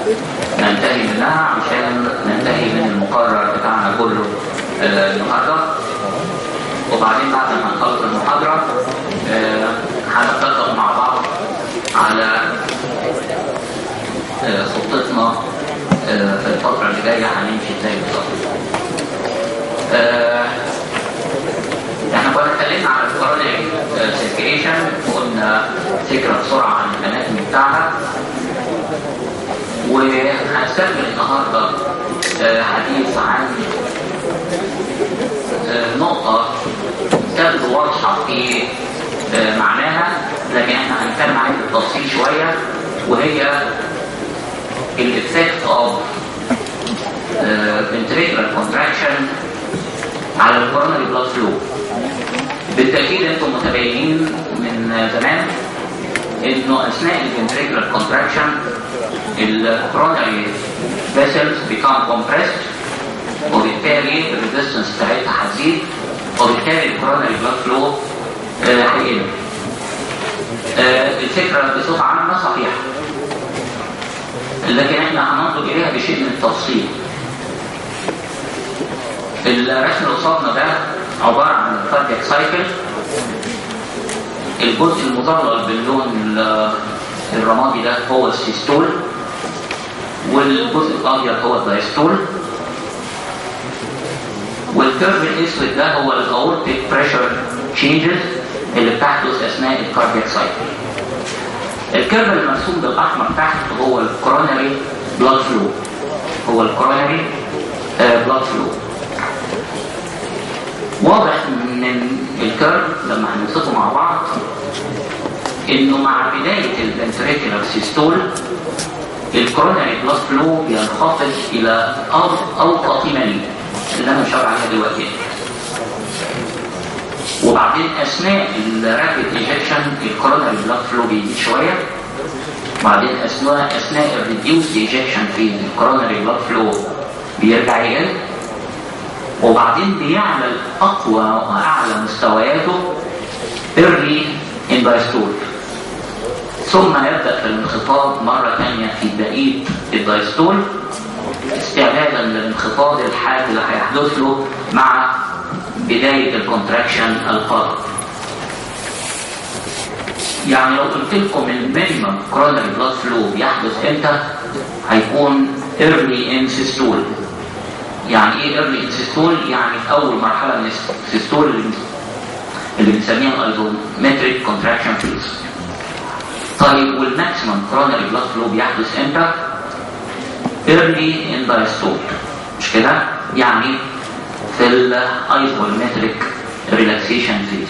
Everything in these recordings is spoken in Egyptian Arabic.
ننتهي منها عشان ننتهي من المقرر بتاعنا كله آه، النهارده وبعدين بعد ما نخلص المحاضرة آه، هنتفق مع بعض على آه، خطتنا آه، في الفترة اللي جاية هنمشي ازاي بالظبط. آه، احنا كنا اتكلمنا على الكورونري سيركيليشن وقلنا فكرة بسرعة عن الاناتومي بتاعها وهنستكمل النهارده آه، حديث عن آه، نقطة تبدو واضحة في آه، معناها لكن احنا هنتكلم عليها بالتفصيل شوية وهي الافكت اوف ventricular contraction على الكورونري بلاد فلو بالتأكيد انتم متبينين من زمان انه اثناء الفنتريكولار كونتراكشن الكورونري فيسلز become compressed وبالتالي الريزستنس بتاعتها هتزيد وبالتالي الكورونري بلاد فلو هيقل الفكرة بصفة عامة صحيحة لكن احنا هننظر اليها بشيء من التفصيل الرسم اللي قصادنا ده عبارة عن الكاردياك سايكل الجزء المظلل باللون الرمادي ده هو السيستول والجزء الابيض هو الدايستول والكيرف الاسود ده هو الاورتيك بريشر تشينجز اللي بتحدث اثناء الكاردياك سايكل الكيرف المرسوم بالاحمر تحت هو الكورونري بلاد فلو هو الكورونري بلاد فلو واضح من الكيرف لما هنوصفه مع بعض انه مع بداية الفنتريكولار سيستول الكورونري بلاد فلو بينخفض الى اوطى مني اللي انا مش عليها دلوقتي وبعدين اثناء الرابيد ايجكشن الكورونري بلاد فلو بيزيد شويه وبعدين اثناء اثناء الريديوس ايجكشن في الكورونري بلاد فلو بيرجع يقل وبعدين بيعمل اقوى واعلى مستوياته early in diastole ثم يبدا في الانخفاض مره ثانيه في بقيه الدايستول استعدادا للانخفاض الحاد اللي هيحدث له مع بدايه الكونتراكشن القادم يعني لو قلت لكم المينيمم كرونري بلاد فلو بيحدث امتى هيكون early in systole يعني ايه early in systole يعني في اول مرحله من السيستول اللي, اللي بنسميها الايزومتريك كونتراكشن فيز طيب والماكسيمم كرونري بلاد فلو بيحدث امتى early in diastole مش كده يعني في الايزومتريك ريلاكسيشن فيز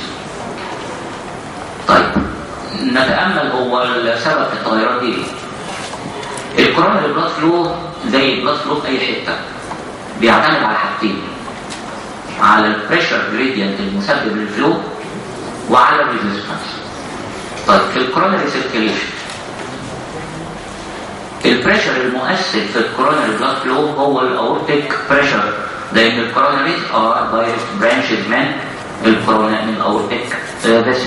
طيب نتامل هو السبب في التغيرات دي الكورونري بلاد فلو زي البلاد فلو في اي حته بيعتمد على حاجتين على البريشر جريدينت المسبب للفلو وعلى الريزيستنس طيب في الكورونري سيركيليشن البريشر المؤثر في الكورونري بلاد فلو هو الاورتيك بريشر لان الكورونريز ار دايركت برانشز من الكورونا من الاورتيك فيسل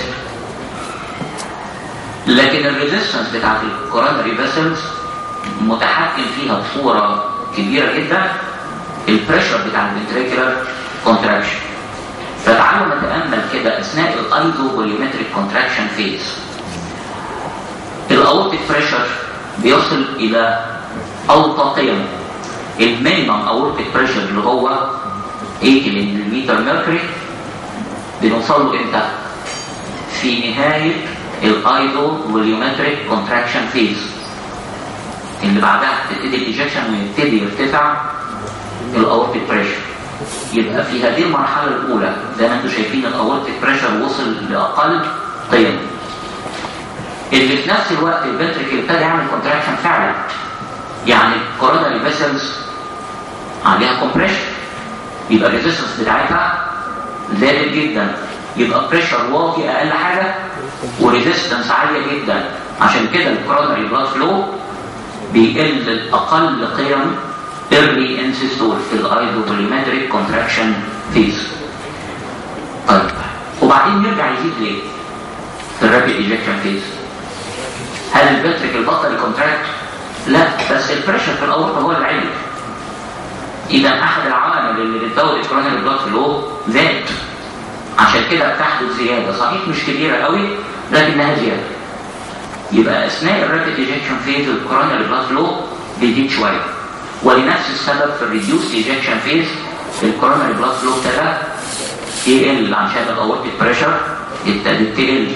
لكن الريزيستنس بتاعت الكورونري فيسلز متحكم فيها بصوره كبيره جدا البريشر بتاع الفنتريكولار كونتراكشن فتعالوا نتامل كده اثناء الايزو فوليومتريك كونتراكشن فيز الاورتيك بريشر بيصل الى اوطى قيم المينيمم اورتيك بريشر اللي هو 80 ملم ميركوري بنوصل له امتى في نهايه الايزو فوليومتريك كونتراكشن فيز اللي بعدها تبتدي الايجكشن ويبتدي يرتفع الاورتيك بريشر يبقى في هذه المرحله الاولى زي ما انتم شايفين الاورتيك بريشر وصل لاقل قيم اللي في نفس الوقت الفنتريكل ابتدى يعمل كونتراكشن فعلا يعني الكوروناري فيسلز عليها كومبريشن يبقى الريزيستنس بتاعتها زادت جدا يبقى بريشر واطي اقل حاجه وريزيستنس عاليه جدا عشان كده الكوروناري بلاد فلو بيقل اقل قيم early in systole في الايزوبوليمتريك كونتراكشن فيز طيب وبعدين يرجع يزيد ليه في الرابيد ايجكشن فيز هل الفنتريكل بطل يكونتراكت لا بس بس البريشر في الاورطه هو اللي عالي اذا احد العوامل اللي بتزود الكوروناري بلاد فلو زاد عشان كده بتحدث زياده صحيح مش كبيره قوي لكنها زياده يبقى اثناء الرابيد ايجكشن فيز الكوروناري بلاد فلو بيزيد شويه ولنفس السبب في الريديوس ايجكشن فيز الكوروناري بلاد فلو ابتدى يقل عشان الاورتيك بريشر ابتدت تقل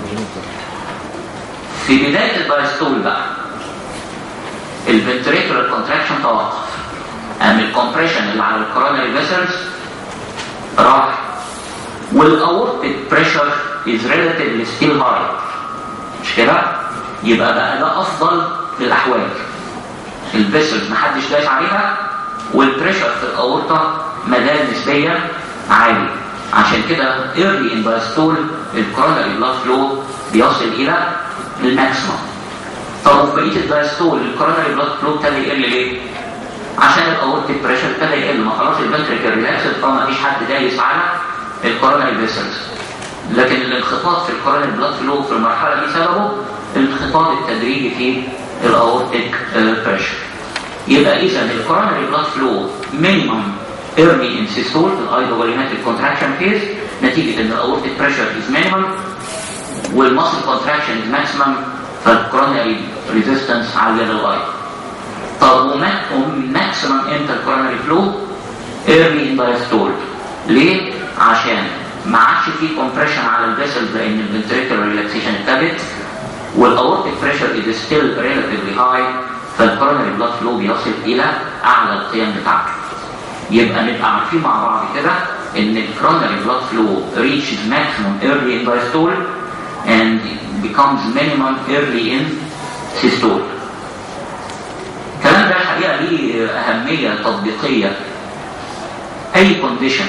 في بدايه الدايستول بقى الفنتريكولار كونتراكشن توقف قام الكومبريشن اللي على الكوروناري فيسلز راح والاورتيك بريشر از ريلاتيفلي ستيل هاي مش كده يبقى بقى ده افضل في الاحوال الفيسلز محدش دايس عليها والبريشر في الاورطه مازال نسبيا عالي عشان كده early in diastole الكوروناري بلاد فلو بيصل الى الماكسيموم طب وفي بقيه الدايستول الكوروناري بلاد فلو ابتدى يقل ليه؟ عشان الاورتيك بريشر ابتدى يقل ما خلاص الفنتريكل ريلاكسد فما فيش حد دايس على الكوروناري فيسلز لكن الانخفاض في الكوروناري بلاد فلو في المرحله دي سببه الانخفاض التدريجي في الاورتيك بريشر يبقى اذا الكوروناري بلاد فلو مينيمم early in systole في الايدوغاليناتيك كونتراكشن فيز نتيجه ان الاورتيك بريشر از مينيمم والماسل كونتراكشن از ماكسيمم فالكوروناري ريزيستنس عاليه للغايه طب وماكسيمم امتى الكوروناري فلو early in diastole ليه؟ عشان ما عادش في كومبريشن على الفيسلز لان الفنتريكولار ريلاكسيشن ابتدت والاورتيك بريشر از ستيل ريلاتيفلي هاي فالكوروناري بلاد فلو بيصل الى اعلى القيم بتاعته يبقى نبقى عارفين مع بعض كده ان الكوروناري بلاد فلو reaches maximum early in diastole and becomes minimum early in systole الكلام ده الحقيقه ليه اهميه تطبيقيه اي كونديشن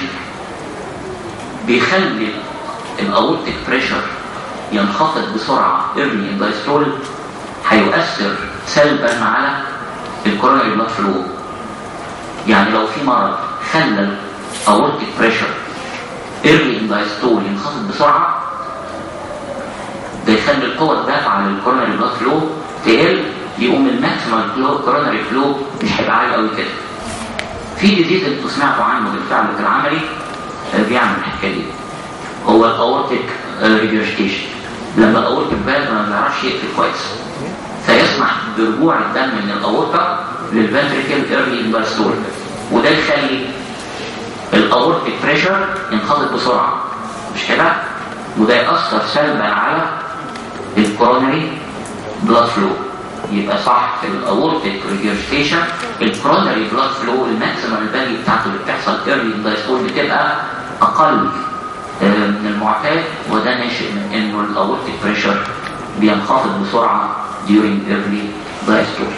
بيخلي الاورتيك بريشر ينخفض بسرعه early in diastole هيؤثر سلبا على الكوروناري بلاد فلو يعني لو في مرض خلى الاورتيك بريشر early in diastole ينخفض بسرعه ده يخلي القوه الدافعه للكوروناري بلاد فلو تقل يقوم الماكسيمال كوروناري فلو مش هيبقى عالي قوي كده في ديزيز انتوا سمعتوا عنه بالفعل في العملي بيعمل الحكايه دي هو الاورتيك ريجرشتيشن لما الاورتيك فالف ما بيعرفش يقفل كويس فيسمح برجوع الدم من الاورطه للفنتريكل ايرلي انفاستول وده يخلي الاورتيك بريشر ينخفض بسرعه مش كده وده ياثر سلبا على الكورونري بلاد فلو يبقى صح في الاورتيك ريجرشتيشن الكورونري بلاد فلو الماكسيمم الفاليو بتاعته اللي بتحصل ايرلي انفاستول بتبقى اقل من المعتاد وده ناشئ من انه الاورتيك بريشر بينخفض بسرعه during early diastole.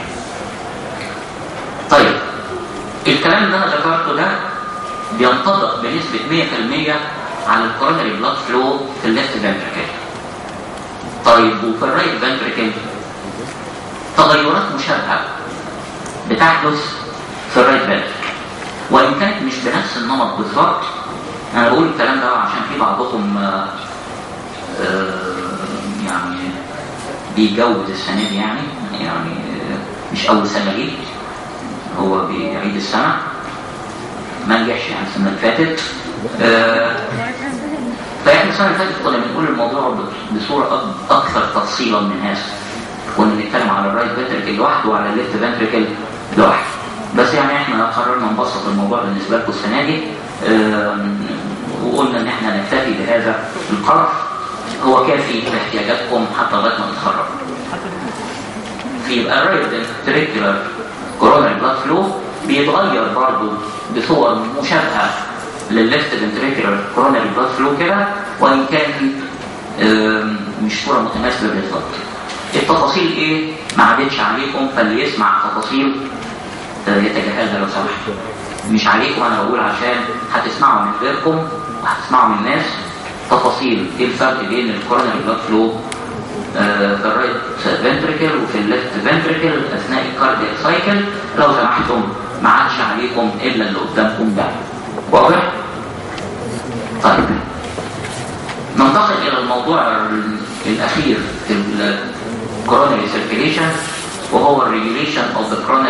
طيب الكلام اللي انا ذكرته ده بينطبق بنسبة 100% على الكورونري بلاد فلو في الليفت فنتريكل. طيب وفي الرايت فنتريكل تغيرات مشابهة بتحدث في الرايت فنتريكل وان كانت مش بنفس النمط بالظبط انا بقول الكلام ده عشان في بعضكم آآ آآ يعني بيجوز السنة دي يعني يعني مش أول سنة ليه هو بيعيد السنة ما نجحش يعني السنة اللي فاتت آه فإحنا السنة اللي فاتت كنا بنقول الموضوع بصورة أكثر تفصيلا من هذا كنا بنتكلم على الرايت فنتريكل لوحده وعلى الليفت فنتريكل لوحده بس يعني احنا قررنا نبسط الموضوع بالنسبة لكم السنة دي آه وقلنا ان احنا نكتفي بهذا القدر هو كافي لاحتياجاتكم حتى لغايه ما تتخرجوا. في الرايت فنتريكولار كوروناري بلاد فلو بيتغير برضه بصور مشابهه للليفت فنتريكولار كوروناري بلاد فلو كده وان كان مش صوره متماثله بالظبط. التفاصيل ايه؟ ما عدتش عليكم فاللي يسمع تفاصيل يتجاهلها لو سمحت. مش عليكم انا بقول عشان هتسمعوا من غيركم وهتسمعوا من الناس تفاصيل ايه الفرق بين الكوروناري بلاد فلو آه في الرايت فنتريكل وفي الليفت فنتريكل اثناء الكاردياك سايكل لو سمحتم ما عادش عليكم الا اللي قدامكم ده واضح؟ طيب ننتقل الى الموضوع الاخير في الكوروناري سيركيليشن وهو الريجوليشن اوف ذا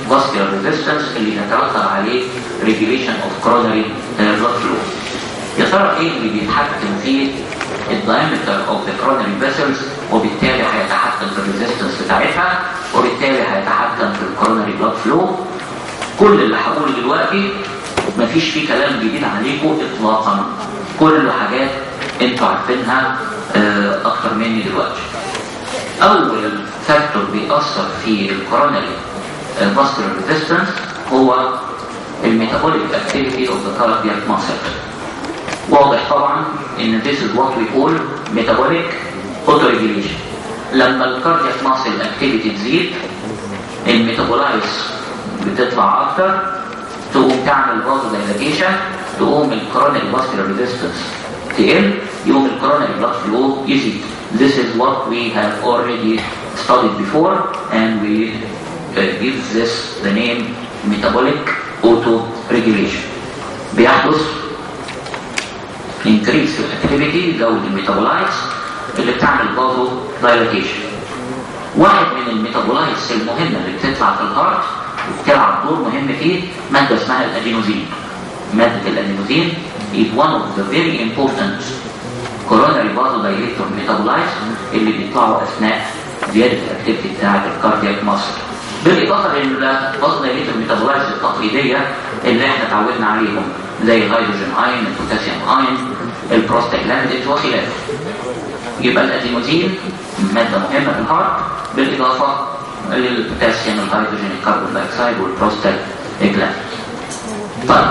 vascular resistance اللي يترتب عليه regulation of coronary blood flow يا ترى ايه اللي بيتحكم في الدايمتر اوف ذا coronary vessels وبالتالي هيتحكم في الريزيستنس بتاعتها وبالتالي هيتحكم في الكوروناري بلاد فلو كل اللي هقوله دلوقتي مفيش فيه كلام جديد عليكم اطلاقا كل حاجات انتوا عارفينها اكتر مني دلوقتي اول فاكتور بيأثر في الكوروناري فاسكولار ريزيستنس هو الميتابوليك اكتيفيتي اوف ذا cardiac muscle واضح طبعا ان this is what we call metabolic autoregulation لما الكاردياك ماسل اكتيفيتي تزيد الميتابولايز بتطلع اكتر تقوم تعمل فازو دايلاتيشن تقوم الكوروناري فاسكولار ريزيستنس تقل يقوم الكوروناري بلاد فلو يزيد This is what we have already studied before and we uh, give this the name metabolic autoregulation بيحدث increase في الاكتيفيتي زود الميتابولايتس اللي بتعمل فازو دايلاتيشن واحد من الميتابولايتس المهمة اللي بتطلع في الهارت وبتلعب دور مهم فيه مادة اسمها الادينوزين مادة الادينوزين is one of the very important coronary vasodilator metabolites اللي بيطلعوا اثناء زيادة الاكتيفيتي بتاعة الكاردياك ماسل بالاضافة للفازودايليتور ميتابولايتس التقليدية اللي احنا اتعودنا عليهم زي الهيدروجين اين البوتاسيوم اين البروستاجلاندين وخلافه يبقى الادينوزين مادة مهمة في الهارت بالإضافة للبوتاسيوم الهيدروجين الكربون دايوكسيد والبروستاجلاندين طيب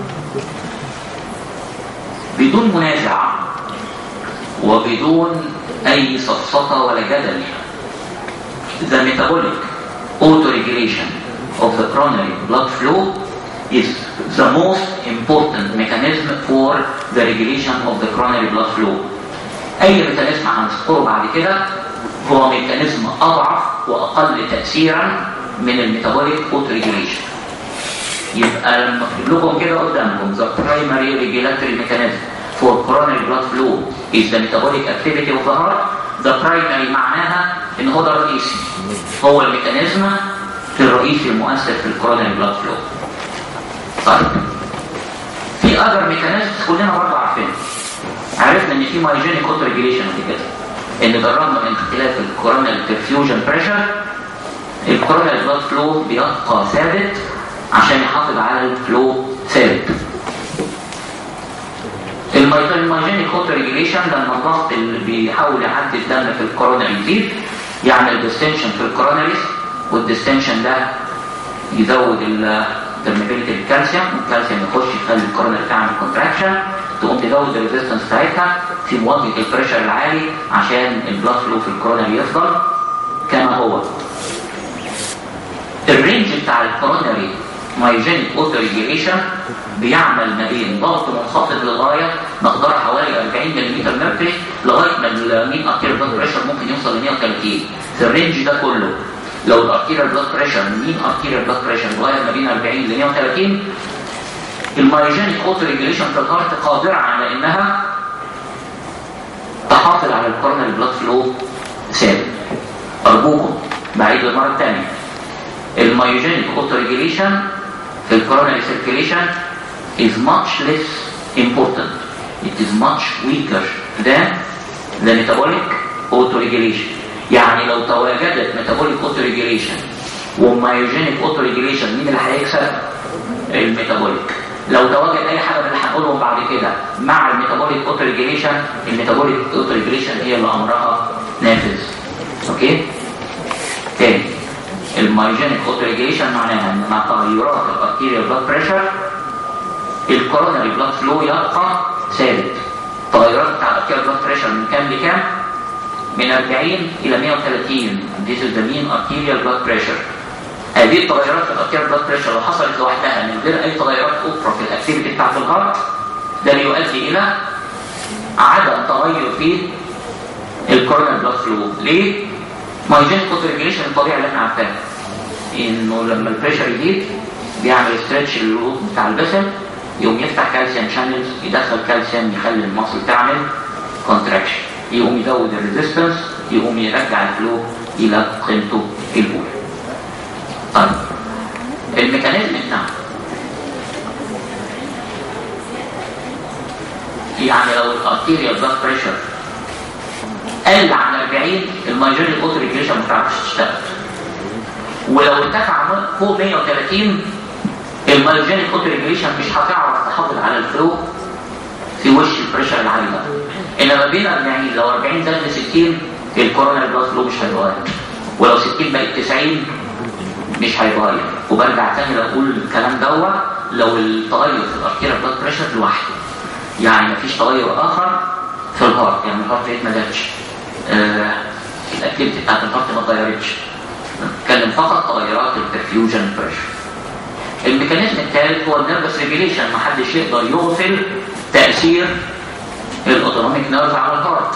بدون منازع وبدون أي سفسطة ولا جدل the metabolic autoregulation of the coronary blood flow is the most important mechanism for the regulation of the coronary blood flow أي ميكانيزم هنذكره بعد كده هو ميكانيزم أضعف وأقل تأثيرا من الميتابوليك autoregulation يبقى لما اكتب لكم كده قدامكم the primary regulatory mechanism for coronary blood flow is the metabolic activity of the heart the primary معناها ان هو ده الرئيسي هو الميكانيزم الرئيسي المؤثر في الكوروناري بلاد فلو طيب في اذر ميكانيزم كلنا برضه عارفينها عرفنا ان في مايجينيك اوتو ريجيليشن قبل كده ان بالرغم من اختلاف الكوروناري perfusion بريشر الكوروناري بلاد فلو بيبقى ثابت عشان يحافظ على الفلو ثابت المايجينيك اوتو ريجيليشن لما الضغط اللي بيحاول يعدي الدم في الكوروناري يزيد يعمل ديستنشن في الكوروناريز والديستنشن ده يزود البرميبيليتي للكالسيوم والكالسيوم يخش يخلي الكوروناري تعمل كونتراكشن تقوم تزود الريزيستنس بتاعتها في مواجهه البريشر العالي عشان البلاد فلو في الكوروناري يفضل كما هو الرينج بتاع الكوروناري مايجينيك اوتو ريجيليشن بيعمل ما بين ضغط منخفض للغايه مقدار حوالي 40 ملم ميركوري لغايه ما المين ارتيريال بلاد بريشر ممكن يوصل ل 130 في الرينج ده كله لو الارتيريال بلاد بريشر مين ارتيريال بلاد بريشر لغايه ما بين 40 ل 130 المايجينيك اوتو ريجيليشن في الهارت قادره على انها تحافظ على الكوروناري بلاد فلو ثابت ارجوكم بعيد المره الثانيه المايوجينيك اوتو ريجيليشن في الكوروناري سيركيليشن is much less important it is much weaker than the metabolic autoregulation يعني لو تواجدت metabolic autoregulation ومايوجينيك autoregulation مين اللي هيكسب الميتابوليك لو تواجد اي حاجه من اللي هنقولهم بعد كده مع الميتابوليك autoregulation الميتابوليك autoregulation هي اللي امرها نافذ اوكي تاني المايجينيك اوتوريجيشن معناها ان مع تغيرات الارتيريال بلاد بريشر الكوروناري بلاد فلو يبقى ثابت تغيرات بتاع الارتيريال بلاد بريشر من كام لكام من 40 الى 130 this is the mean arterial blood pressure هذه التغيرات في الارتيريال بلاد بريشر لو حصلت لوحدها من غير اي تغيرات اخرى في الاكتيفيتي بتاعت الهارت ده بيؤدي الى عدم تغير في الكوروناري بلاد فلو ليه مايجينيك اوتوريجيليشن الطبيعي اللي احنا عارفينه انه لما البريشر يزيد بيعمل ستريتش للروت بتاع البسل يقوم يفتح كالسيوم شانلز يدخل كالسيوم يخلي المصل تعمل كونتراكشن يقوم يزود الريزيستنس يقوم يرجع الفلو الى قيمته الاولى طيب الميكانيزم بتاعه يعني لو الارتيريال بلاد بريشر قل عن 40 المايجوري اوتو ريجريشن ما بتعرفش تشتغل ولو ارتفع فوق 130 المايجوري اوتو ريجريشن مش هتعرف تحافظ على الفلو في وش البريشر العالي ده انما بين 40 لو 40 زاد ل 60 الكورونا بلاد فلو مش هيتغير ولو 60 بقت 90 مش هيتغير وبرجع تاني بقول الكلام دوت لو التغير في الارتيريال بلاد بريشر لوحده يعني مفيش تغير اخر في الهارت يعني الهارت ريت ما زادش آه الاكتيفيتي بتاعت الهارت ما اتغيرتش نتكلم فقط تغيرات البرفيوجن بريشر الميكانيزم الثالث هو النيرفس ريجيليشن ما حدش يقدر يغفل تاثير الاوتونوميك نيرف على الهارت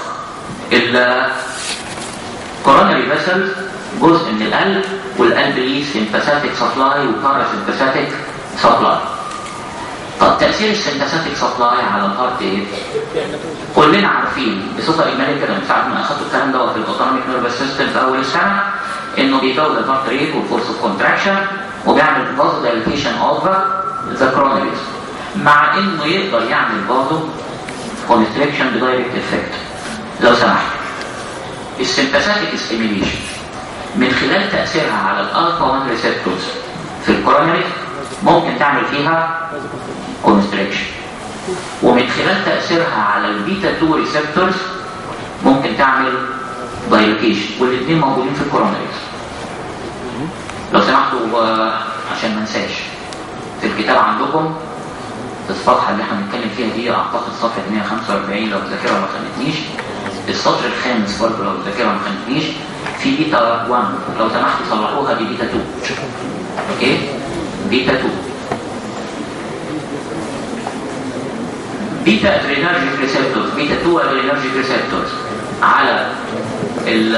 الكوروناري فيسلز جزء من القلب والقلب ليه سمباثيك سبلاي وباراسمباثيك سبلاي طب تأثير السمباثيك سبلاي على الهارت ايه؟ كلنا عارفين بصفة إجمالية كده من ساعة ما أخدتوا الكلام دوت في الأوتونوميك نيرفس سيستم في أول السنة إنه بيزود الهارت ريت والفورس اوف كونتراكشن وبيعمل فازو دايليتيشن اوف ذا كروناريز مع إنه يقدر يعمل فازو كونستريكشن بدايركت افكت لو سمحت السمباثيك ستيميليشن من خلال تأثيرها على الألفا 1 ريسبتورز في الكوروناري ممكن تعمل فيها كونستريكشن ومن خلال تأثيرها على البيتا 2 ريسبتورز ممكن تعمل دايليتيشن والاثنين موجودين في الكوروناريز لو سمحتوا عشان ما انساش في الكتاب عندكم في الصفحة اللي احنا بنتكلم فيها دي اعتقد صفحة 145 لو الذاكرة ما خانتنيش السطر الخامس برضه لو الذاكرة ما خانتنيش في بيتا 1 لو سمحتوا صلحوها دي بيتا 2 اوكي بيتا 2 بيتا ادرينرجيك ريسبتورز بيتا 2 ادرينرجيك ريسبتورز على ال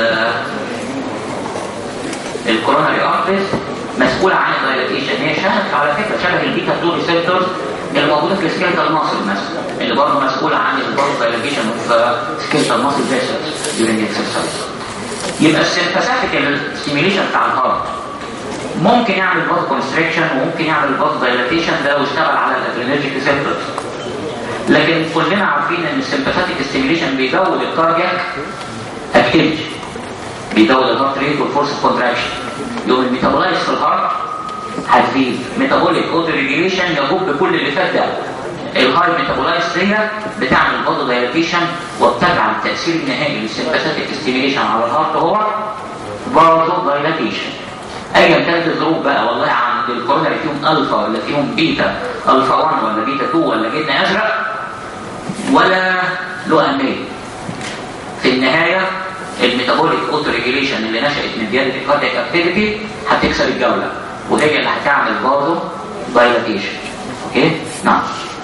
الكوروناري ارتريز مسؤولة عن الدايلاتيشن هي شبه على فكرة شبه البيتا 2 ريسبتورز اللي موجودة في السكيلتال ماسل مثلا اللي برضه مسؤولة عن البارد دايلاتيشن اوف سكيلتال ماسل فيسلز during exercise يبقى السمباثيك ستيميليشن بتاع الهارت ممكن يعمل بارد كونستريكشن وممكن يعمل بارد دايلاتيشن ده ويشتغل على الادرينرجيك ريسبتورز لكن كلنا عارفين ان السمباثيك ستيميليشن بيزود الكاردياك اكتيفيتي بيزود الهارت ريت والفورس كونتراكشن يوم الميتابولايز في الهارت هتزيد ميتابوليك اوتو ريجيليشن يجب كل اللي فات ده الهاي ميتابولايز دي بتعمل برضه دايلاتيشن وبتجعل التاثير النهائي للسمباثيك ستيميليشن على الهارت هو برضه دايلاتيشن ايا كانت الظروف بقى والله عند الكوروناري فيهم الفا ولا فيهم بيتا الفا 1 ولا بيتا 2 ولا جبنه ازرق ولا له اهميه في النهايه الميتابوليك اوتو ريجيليشن اللي نشأت من زياده الكاردياك اكتيفيتي هتكسب الجوله وهي اللي هتعمل برضه دايلاتيشن اوكي نعم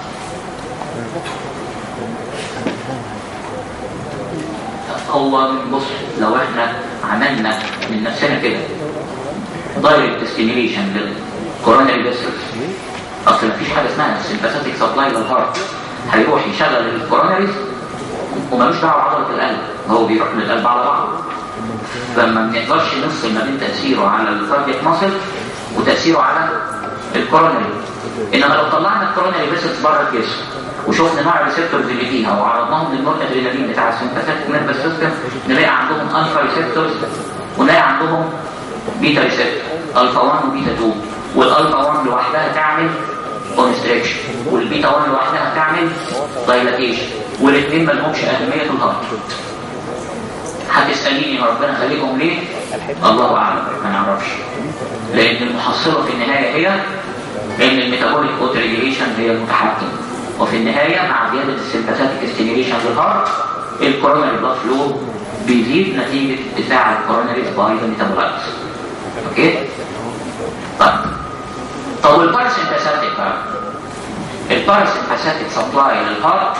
هو بص لو احنا عملنا من نفسنا كده دايركت ستيميليشن للكوروناري فيسلز اصل مفيش حاجه اسمها سمباثيك سبلاي للهارت هيروح يشغل الكوروناريز وملوش دعوه بعضله القلب هو بيروح من القلب على بعض فما بنقدرش نفصل ما بين تاثيره على الكاردياك ماسل وتاثيره على الكوروناري انما لو طلعنا الكوروناري فيسلز بره الجسم وشفنا نوع الريسبتورز اللي فيها وعرضناهم للنور ادرينالين بتاع السمباثيك نيرفس سيستم نلاقي عندهم الفا ريسبتورز ونلاقي عندهم بيتا ريسبتور الفا 1 وبيتا 2 والالفا 1 لوحدها تعمل كونستريكشن والبيتا 1 لوحدها تعمل دايلاتيشن والاثنين ما لهمش اهميه في الهارت هتساليني ربنا خليكم ليه الله اعلم ما نعرفش لان المحصله في النهايه هي ان الميتابوليك اوتريجيشن هي المتحكم وفي النهايه مع زياده السمباثيك ستيميليشن في الهارت الكوروناري بلاد فلو بيزيد نتيجه اتساع الكوروناري باي ذا ميتابولايتس اوكي طيب طب الباراسمباثيك بقى الباراسمباثيك سبلاي للهارت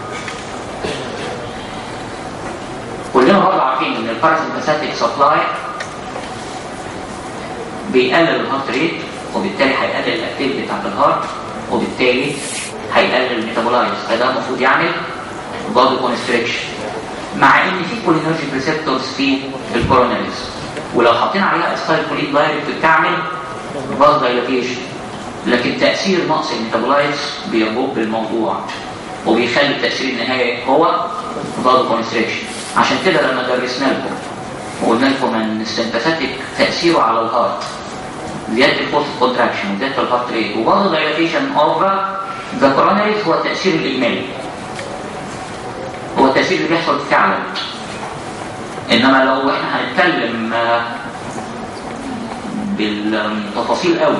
كلنا برضه عارفين ان الباراسمباثيك سبلاي بيقلل الهارت ريت وبالتالي هيقلل الاكتيفيتي بتاعت الهارت وبالتالي هيقلل الميتابولايز فده المفروض يعمل برضه كونستريكشن مع ان في كولينرجيك ريسبتورز في الكوروناريز ولو حاطين عليها اسفايل كولين دايركت بتعمل باز دايلاتيشن لكن تأثير نقص الميتابولايتس بيجب الموضوع وبيخلي التأثير النهائي هو فازو كونستريكشن عشان كده لما درسنا لكم وقلنا لكم ان السمباثيك تأثيره على الهارت زيادة الفورس كونتراكشن وزيادة الهارت ريت وبرضه دايلاتيشن اوف ذا كوروناريز هو التأثير الإجمالي هو التأثير اللي بيحصل فعلا إنما لو إحنا هنتكلم بالتفاصيل قوي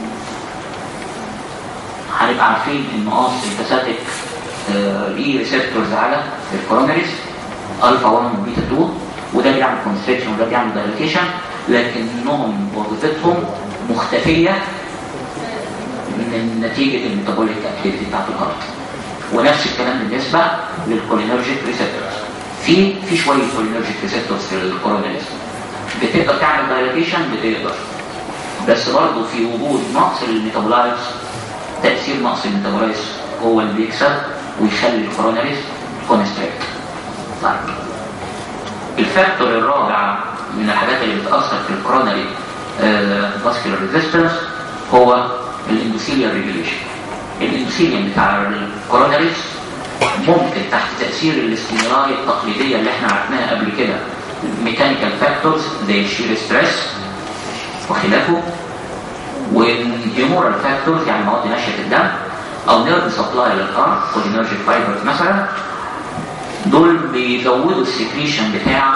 هنبقى عارفين ان اه السمباثيك ليه ريسبتورز على الكوروناريز الفا 1 وبيتا 2 وده بيعمل كونستريكشن وده بيعمل دايلاتيشن لكنهم وظيفتهم مختفيه من نتيجه الميتابوليك اكتيفيتي بتاعت الهارت ونفس الكلام بالنسبه للكولينرجيك ريسبتورز في في شويه كولينرجيك ريسبتورز في الكوروناريز بتقدر تعمل دايلاتيشن بتقدر بس برضه في وجود نقص للميتابولايتس تأثير نقص الميتابولايتس هو اللي بيكسب ويخلي الكوروناريز كونستريكت طيب الفاكتور الرابع من الحاجات اللي بتأثر في الكوروناري فاسكولار ريزيستنس هو الاندوثيليال ريجوليشن الاندوثيليوم بتاع الكوروناريز ممكن تحت تأثير الاستمرارية التقليدية اللي احنا عرفناها قبل كده ميكانيكال فاكتورز زي الشير ستريس وخلافه والهيمورال فاكتورز يعني مواد نشأة الدم او نيرف سبلاي للهارت كولينرجيك فايبرز مثلا دول بيزودوا السكريشن بتاع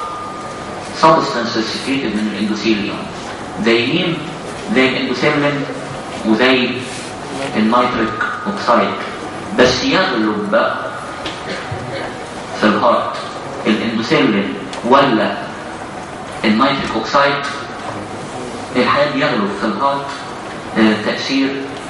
سبستانسز سكريتد من الاندوثيليوم زي مين؟ زي الاندوثيلين وزي النيتريك اوكسايد بس يغلب بقى في الهارت الاندوثيلين ولا النيتريك اوكسايد الحقيقه بيغلب في الهارت تاثير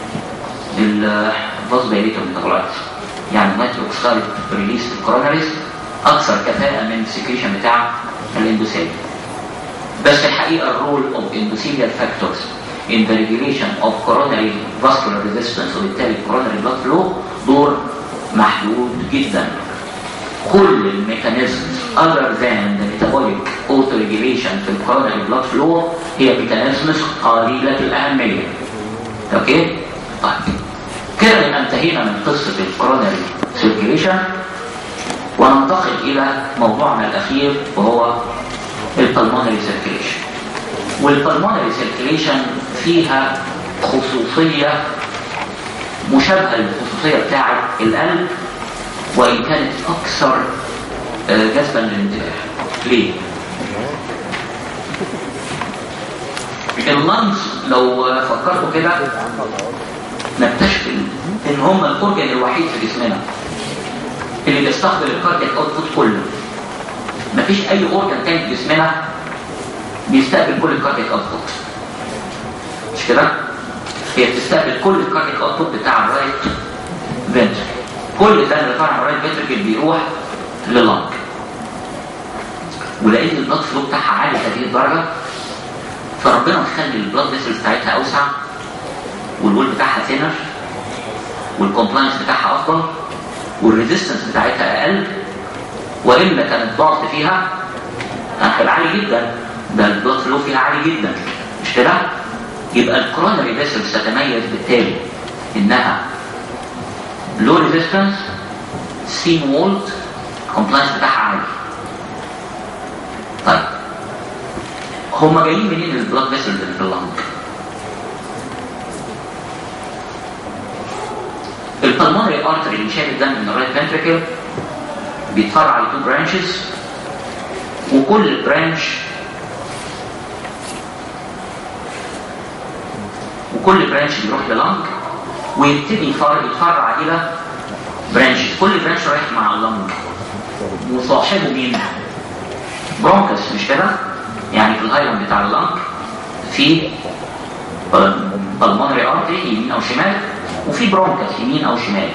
الفاسدايليتور ميتابولايتس يعني النيتريك اوكسايد ريليس في الكوروناريز اكثر كفاءه من السكريشن بتاع الاندوثيلين بس الحقيقه الرول اوف endothelial factors in the regulation of coronary vascular resistance وبالتالي coronary blood flow دور محدود جدا كل الميكانيزمز other than the metabolic auto-regulation في الكوروناري بلاد فلو هي ميكانيزمز قليلة الأهمية. اوكي؟ طيب كده نبقى انتهينا من قصة الكوروناري سيركيليشن وننتقل إلى موضوعنا الأخير وهو البلمونري سيركيليشن. والبلمونري سيركيليشن فيها خصوصية مشابهة للخصوصية بتاعة القلب وإن كانت أكثر جذبا للانتباه ليه؟ اللنز لو فكرتوا كده نكتشف ان هم الاورجن الوحيد في جسمنا اللي بيستقبل الكاردياك اوتبوت كله مفيش اي اورجن تاني في جسمنا بيستقبل كل الكاردياك اوتبوت مش كده؟ هي بتستقبل كل الكاردياك اوتبوت بتاع الرايت فنتركل كل ده اللي طالع من الرايت فنتركل بيروح للنج ولقيت البلاد فلو بتاعها عالي هذه الدرجه فربنا مخلي البلاد فيسلز بتاعتها اوسع والول بتاعها ثينر والكومبلاينس بتاعها افضل والريزيستنس بتاعتها اقل والا كانت ضغط فيها هيبقى عالي جدا ده البلاد فلو فيها عالي جدا مش كده؟ يبقى الكرونري فيسلز تتميز بالتالي انها لو ريزيستنس سين وولد كومبلاينس بتاعها عالي طيب هم جايين منين البلاد فيسلز اللي في اللنج البلمونري ارتري اللي شايل الدم من الرايت فنتريكل بيتفرع على تو برانشز وكل برانش وكل برانش بيروح للنج ويبتدي يتفرع الى برانشز كل برانش رايح مع اللنج وصاحبه مين؟ برونكس مش كده؟ يعني في الهايلاند بتاع اللنج في بالمونري ارتري يمين او شمال وفي برونكس يمين او شمال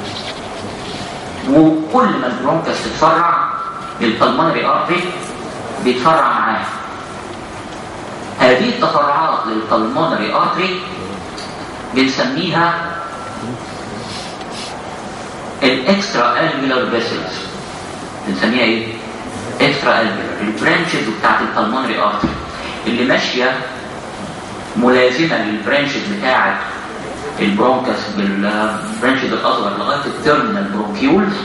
وكل ما البرونكس تتفرع البلمونري ارتري بيتفرع معاه هذه التفرعات للبلمونري ارتري بنسميها الاكسترا الفيلر فيسلز بنسميها ايه؟ اكسترا الفيلر البرانشز بتاعت البلمونري ارتري اللي ماشيه ملازمه للبرانشز بتاعه البرونكس بالبرانشز الاصغر لغايه التيرمينال برونكيولز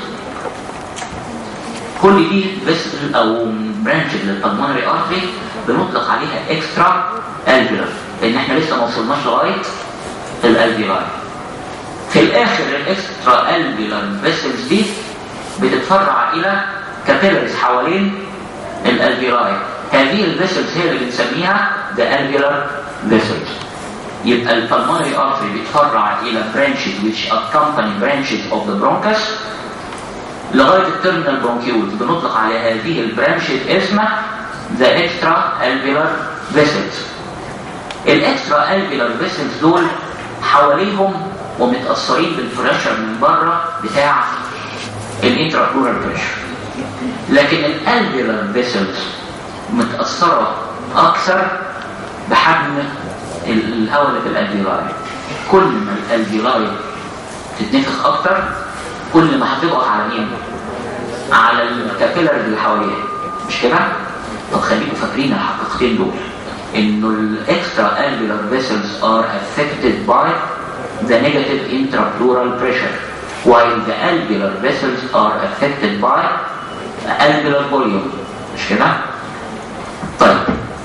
كل دي فيسل او برانش للبلمونري ارتري بنطلق عليها اكسترا الفيولار لان احنا لسه ما وصلناش لغايه الالفيولار في الاخر الاكسترا الفيولار فيسلز دي بتتفرع الى كابيلاريز حوالين الالفيولاي هذه الفيسلز هي اللي بنسميها ذا الفيولار فيسلز يبقى البلمونري ارتري بيتفرع الى branches which accompany branches of the bronchus لغايه التيرمينال برونكيولز بنطلق على هذه البرانشز اسمها ذا اكسترا الفيولار فيسلز الاكسترا الفيولار فيسلز دول حواليهم ومتاثرين بالبريشر من بره بتاع الانترا بريشر لكن الالفيولار فيسلز متاثره اكثر بحجم الهواء اللي في الالفيولاي كل ما الالفيولاي تتنفخ اكتر كل ما هتضغط على مين على الكابيلارز اللي حواليها مش كده طب خليكم فاكرين الحقيقتين دول انه الاكسترا الفيولار فيسلز ار affected by the negative intrapleural pressure while the alveolar vessels are affected by alveolar volume مش كده طيب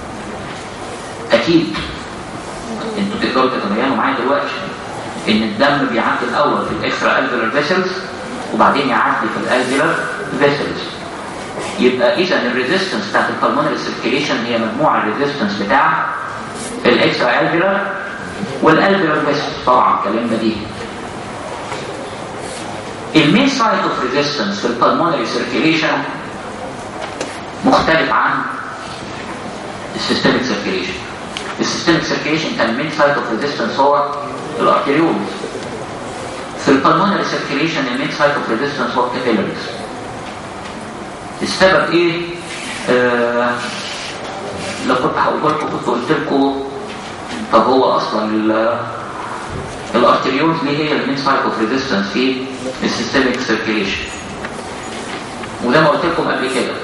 اكيد انتوا تقدروا تتبينوا معايا دلوقتي ان الدم بيعدي الاول في الاكسترا الفيولار فيسلز وبعدين يعدي في الالفيولار فيسلز يبقى اذا الريزيستنس بتاعت البلمونري سيركيليشن هي مجموع الريزيستنس بتاع الاكسترا الفيولار والالفيولار فيسلز طبعا كلام بديهي المين سايت اوف ريزيستنس في البلمونري سيركيليشن مختلف عن السيستميك سيركيليشن السيستميك سيركيليشن كان المين سايت اوف ريزيستنس هو الارتريولز في البلمونري سيركيليشن المين سايت اوف ريزيستنس هو الكابيلاريز السبب ايه آه لو كنت هقول لكم كنت قلت لكم طب هو اصلا الارتريولز ليه هي المين سايت اوف ريزيستنس في السيستميك سيركيليشن وزي ما قلت لكم قبل كده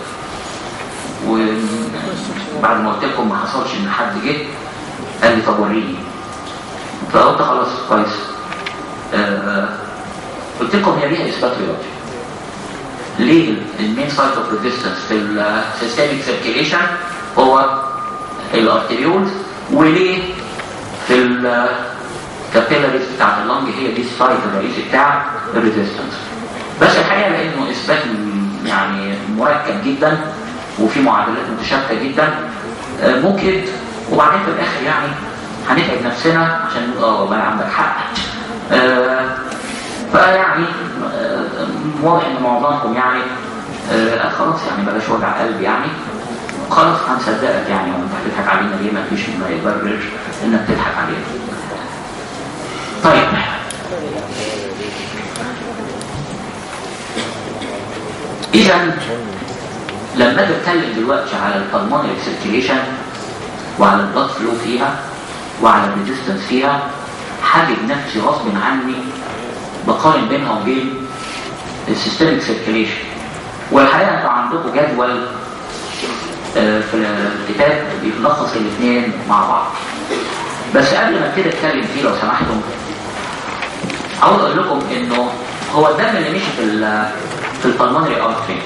وبعد ما قلت لكم ما حصلش ان حد جه قال لي طب وريني فقلت خلاص كويس آه قلت لكم هي ليها اثبات رياضي ليه المين سايت اوف ريزيستنس في السيستميك سيركيليشن هو الارتريولز وليه في الكابيلاريز بتاعت اللنج هي دي السايت الرئيسي بتاع الريزيستنس بس الحقيقه لانه اثبات يعني مركب جدا وفي معادلات متشابكه جدا ممكن وبعدين في الاخر يعني هنتعب نفسنا عشان نقول اه والله عندك حق آه فيعني آه واضح ان معظمكم يعني آه خلاص يعني بلاش وجع قلب يعني خلاص هنصدقك يعني وانت هتضحك علينا ليه ما فيش ما يبرر انك تضحك علينا طيب اذا لما اجي اتكلم دلوقتي على البلمونري سيركيليشن وعلى البلاد فلو فيها وعلى الريزيستنس فيها هجد نفسي غصب عني بقارن بينها وبين السيستميك سيركيليشن والحقيقه انتوا عندكم جدول آه في الكتاب بيلخص الاثنين مع بعض بس قبل ما ابتدي اتكلم فيه لو سمحتم عاوز اقول لكم انه هو الدم اللي مشي في في البلمونري ارتري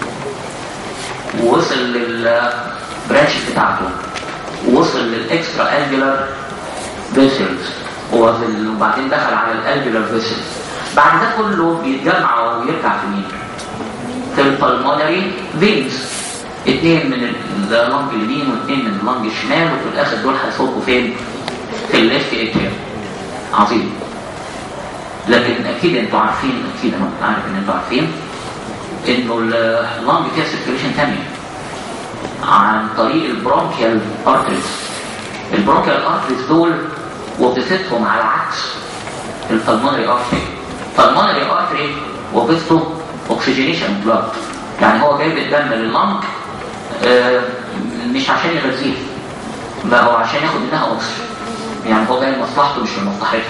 ووصل للبرانش بتاعته ووصل للاكسترا الفيولار فيسلز وبعدين دخل على الالفيولار فيسلز بعد ده كله بيتجمع ويرجع في مين؟ في البلمونري فينز اثنين من اللنج اليمين واثنين من اللنج الشمال وفي الاخر دول هيصبوا فين؟ في الليفت اتريوم عظيم لكن اكيد انتوا عارفين اكيد انا عارف ان انتوا عارفين انه اللنج فيها سيركيوليشن ثانيه عن طريق البرونكيال ارتريز البرونكيال ارتريز دول وظيفتهم على عكس البلمونري ارتري البلمونري ارتري وظيفته اوكسجينيشن بلاد يعني هو جايب الدم لللنج آه مش عشان يغذيه لا هو عشان ياخد منها اكسجين يعني هو جاي لمصلحته مش لمصلحته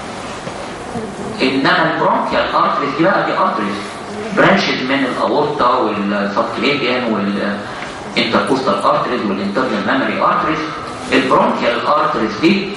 انما البرونكيال ارتريز دي بقى دي ارتريز برانشز من الاورطه والسبكليبيان والانتركوستال ارتريز والانترنال ميموري ارتريز البرونكيال ارتريز دي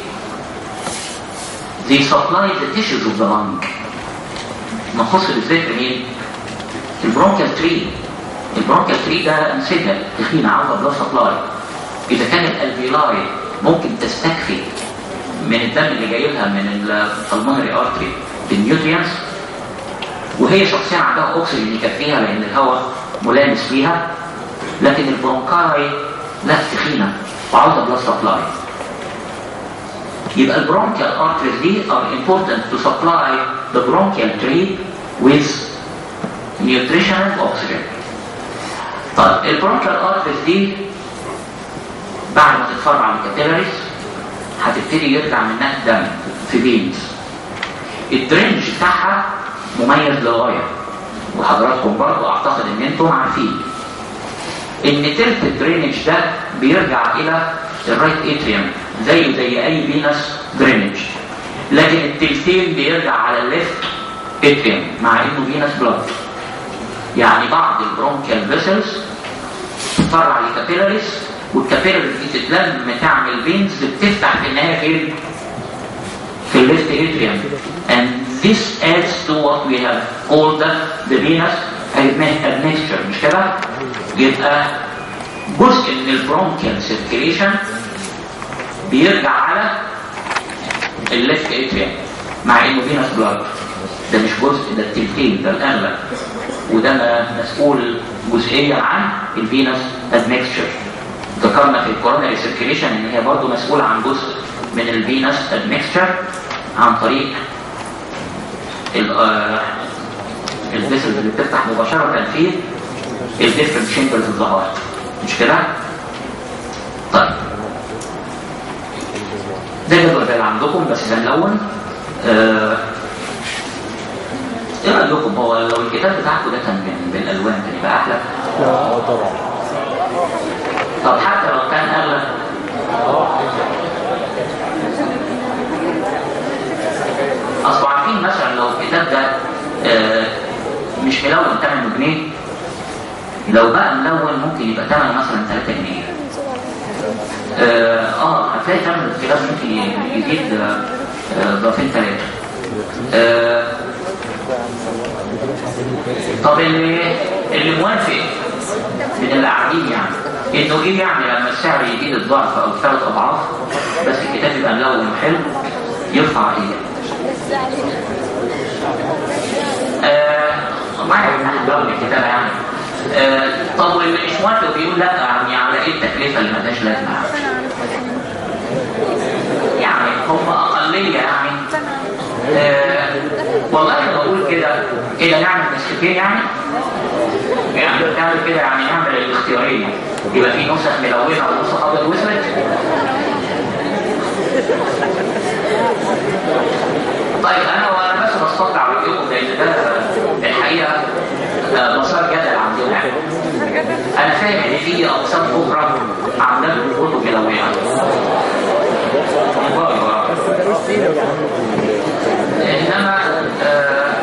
they supply the tissues of the lung نخص بالذكر مين؟ البرونكيال تري البرونكيال تري ده انسجه تخينه عاوزه بلاد سبلاي اذا كان الالفيلاي ممكن تستكفي من الدم اللي جاي لها من البلمونري ارتري بالنيوتريانس وهي شخصيا عندها اكسجين يكفيها لان الهواء ملامس ليها لكن البرونكاي لا تخينه وعاوزه بلاد سبلاي يبقى البرونكيال ارتريز دي are important to supply the bronchial tree with nutrition and oxygen. طيب البرونكيال ارتريز دي بعد ما تتفرع على الكابيلاريز هتبتدي يرجع منها الدم في فينز. الدرينج بتاعها مميز للغايه وحضراتكم برضه اعتقد ان انتم عارفين ان تلت الدرينج ده بيرجع الى الرايت اتريوم زيه زي اي فينس درينج لكن التلتين بيرجع على الليفت اتريوم مع انه فينس بلاد يعني بعض البرونكيال فيسلز تفرع لكابيلاريز والكابيلاريز دي تتلم تعمل فينز بتفتح في النهايه فين؟ في الليفت اتريوم and this adds to what we have called the, the venous admixture مش كده؟ يبقى جزء من البرونكيال سيركيليشن بيرجع على الليفت اتريوم مع انه فينس بلاد ده مش جزء ده التلتين ده الاغلب وده مسؤول جزئيا عن الفينس ادمكستشر ذكرنا في الكوروناري سيركيليشن ان هي برضه مسؤوله عن جزء من الفينس ادمكستشر عن طريق الفيسلز اللي بتفتح مباشره في الديفرنت شامبرز اوف ذا هارت مش كده؟ طيب ده الجدول ده اللي عندكم بس ده ملون آه ايه رايكم هو لو الكتاب بتاعكم ده كان بالالوان كان يبقى احلى؟ اه طبعا طب حتى لو كان اغلى اصل عارفين مثلا لو الكتاب ده آه مش ملون 8 جنيه لو بقى ملون ممكن يبقى ثمنه مثلا 3 جنيه اه, آه هتلاقي ثمن الكتاب ممكن يزيد آه ضعفين ثلاثه آه طب اللي اللي موافق من اللي قاعدين يعني انه ايه يعني لما السعر يزيد الضعف او ثلاث اضعاف بس الكتاب يبقى ملون وحلو يرفع ايه؟ آه ما يعني ملون الكتاب يعني آه طب واللي مش موافق بيقول لا يعني على ايه التكلفه اللي مالهاش لازمه يعني هم اقليه يعني آه والله انا بقول كده كده نعمل نسختين يعني يعني نعمل كده يعني نعمل الاختيارين يبقى في نسخ ملونه ونسخ ابيض واسود طيب انا وانا بس بستطلع رايكم لان ده الحقيقه مسار جدل عندنا انا فاهم ان في اقسام اخرى عندها كتب ملونه انما آه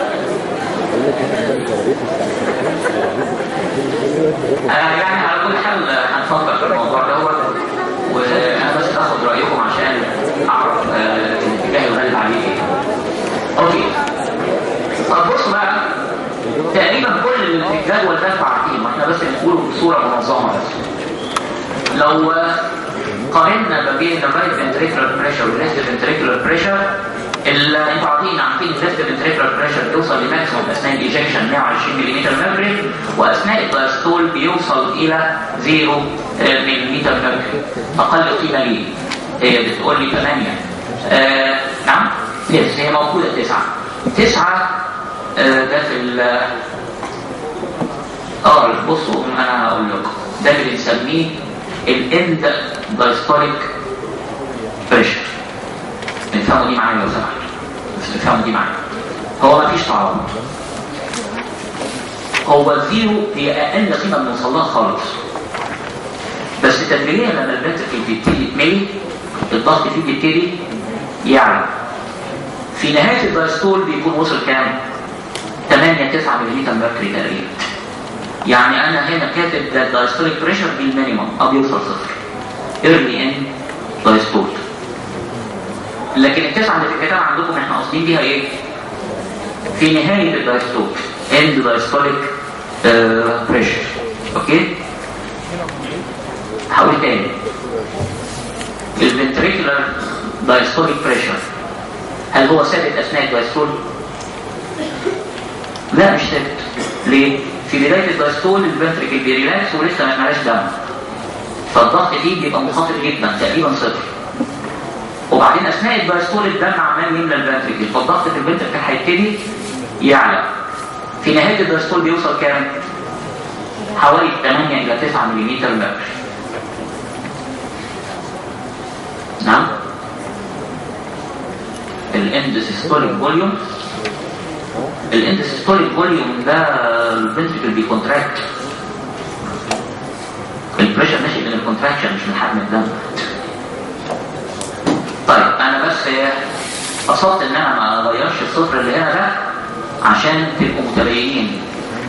آه يعني على كل حال هنفكر في الموضوع دوت وانا بس باخد رايكم عشان اعرف آه الاتجاه يغلب عليه ايه. اوكي. طب بصوا بقى تقريبا كل الجدول ده انتوا عارفينه احنا بس بنقوله بصوره منظمه بس. لو قارنا ما بين الرايت فنتريكولار بريشر والليفت فنتريكولار بريشر انتوا عارفين عارفين الليفت فنتريكولار بريشر بيوصل لماكسيموم اثناء الايجكشن 120 ملم ميركوري واثناء الدايستول بيوصل الى 0 ملم ميركوري اقل قيمه ليه؟ هي بتقول لي 8 آه نعم يس هي موجوده 9 9 آه ده في ال اه بصوا انا هقول لكم ده اللي بنسميه الاند دايستوليك بريشر افهموا دي معايا لو سمحت افهموا دي معايا هو ما فيش تعارض هو الزيرو هي اقل قيمه بنوصل لها خالص بس تدريجيا لما الفنتركل بيبتدي يتملي الضغط فيه بيبتدي يعلى في نهايه الدايستول بيكون وصل كام 8 9 ملم ميركوري تقريبا يعني انا هنا كاتب ده الدايستوليك بريشر بالمينيمم اه بيوصل صفر ايرلي ان دايستول لكن التسعه اللي في الكتاب عندكم احنا قاصدين بيها ايه في نهايه الدايستول اند دايستوليك بريشر اوكي هقول تاني الفنتريكولار دايستوليك بريشر هل هو ثابت اثناء الدايستول لا مش ثابت ليه في بدايه الدايستول الفنتريكل بيريلاكس ولسه ما مالهاش دم فالضغط فيه بيبقى منخفض جدا تقريبا صفر وبعدين اثناء الدايستول الدم عمال يملى الفنتريكل فالضغط في الفنتريكل هيبتدي يعلى في نهايه الدايستول بيوصل كام حوالي 8 الى 9 ملم متر نعم الاند سيستوليك فوليوم الاند سيستوليك فوليوم ده الفنتريكل بيكونتراكت البريشر ماشي من الكونتراكشن مش من حجم الدم طيب انا بس قصدت ان انا ما اغيرش الصفر اللي هنا ده عشان تبقوا متبينين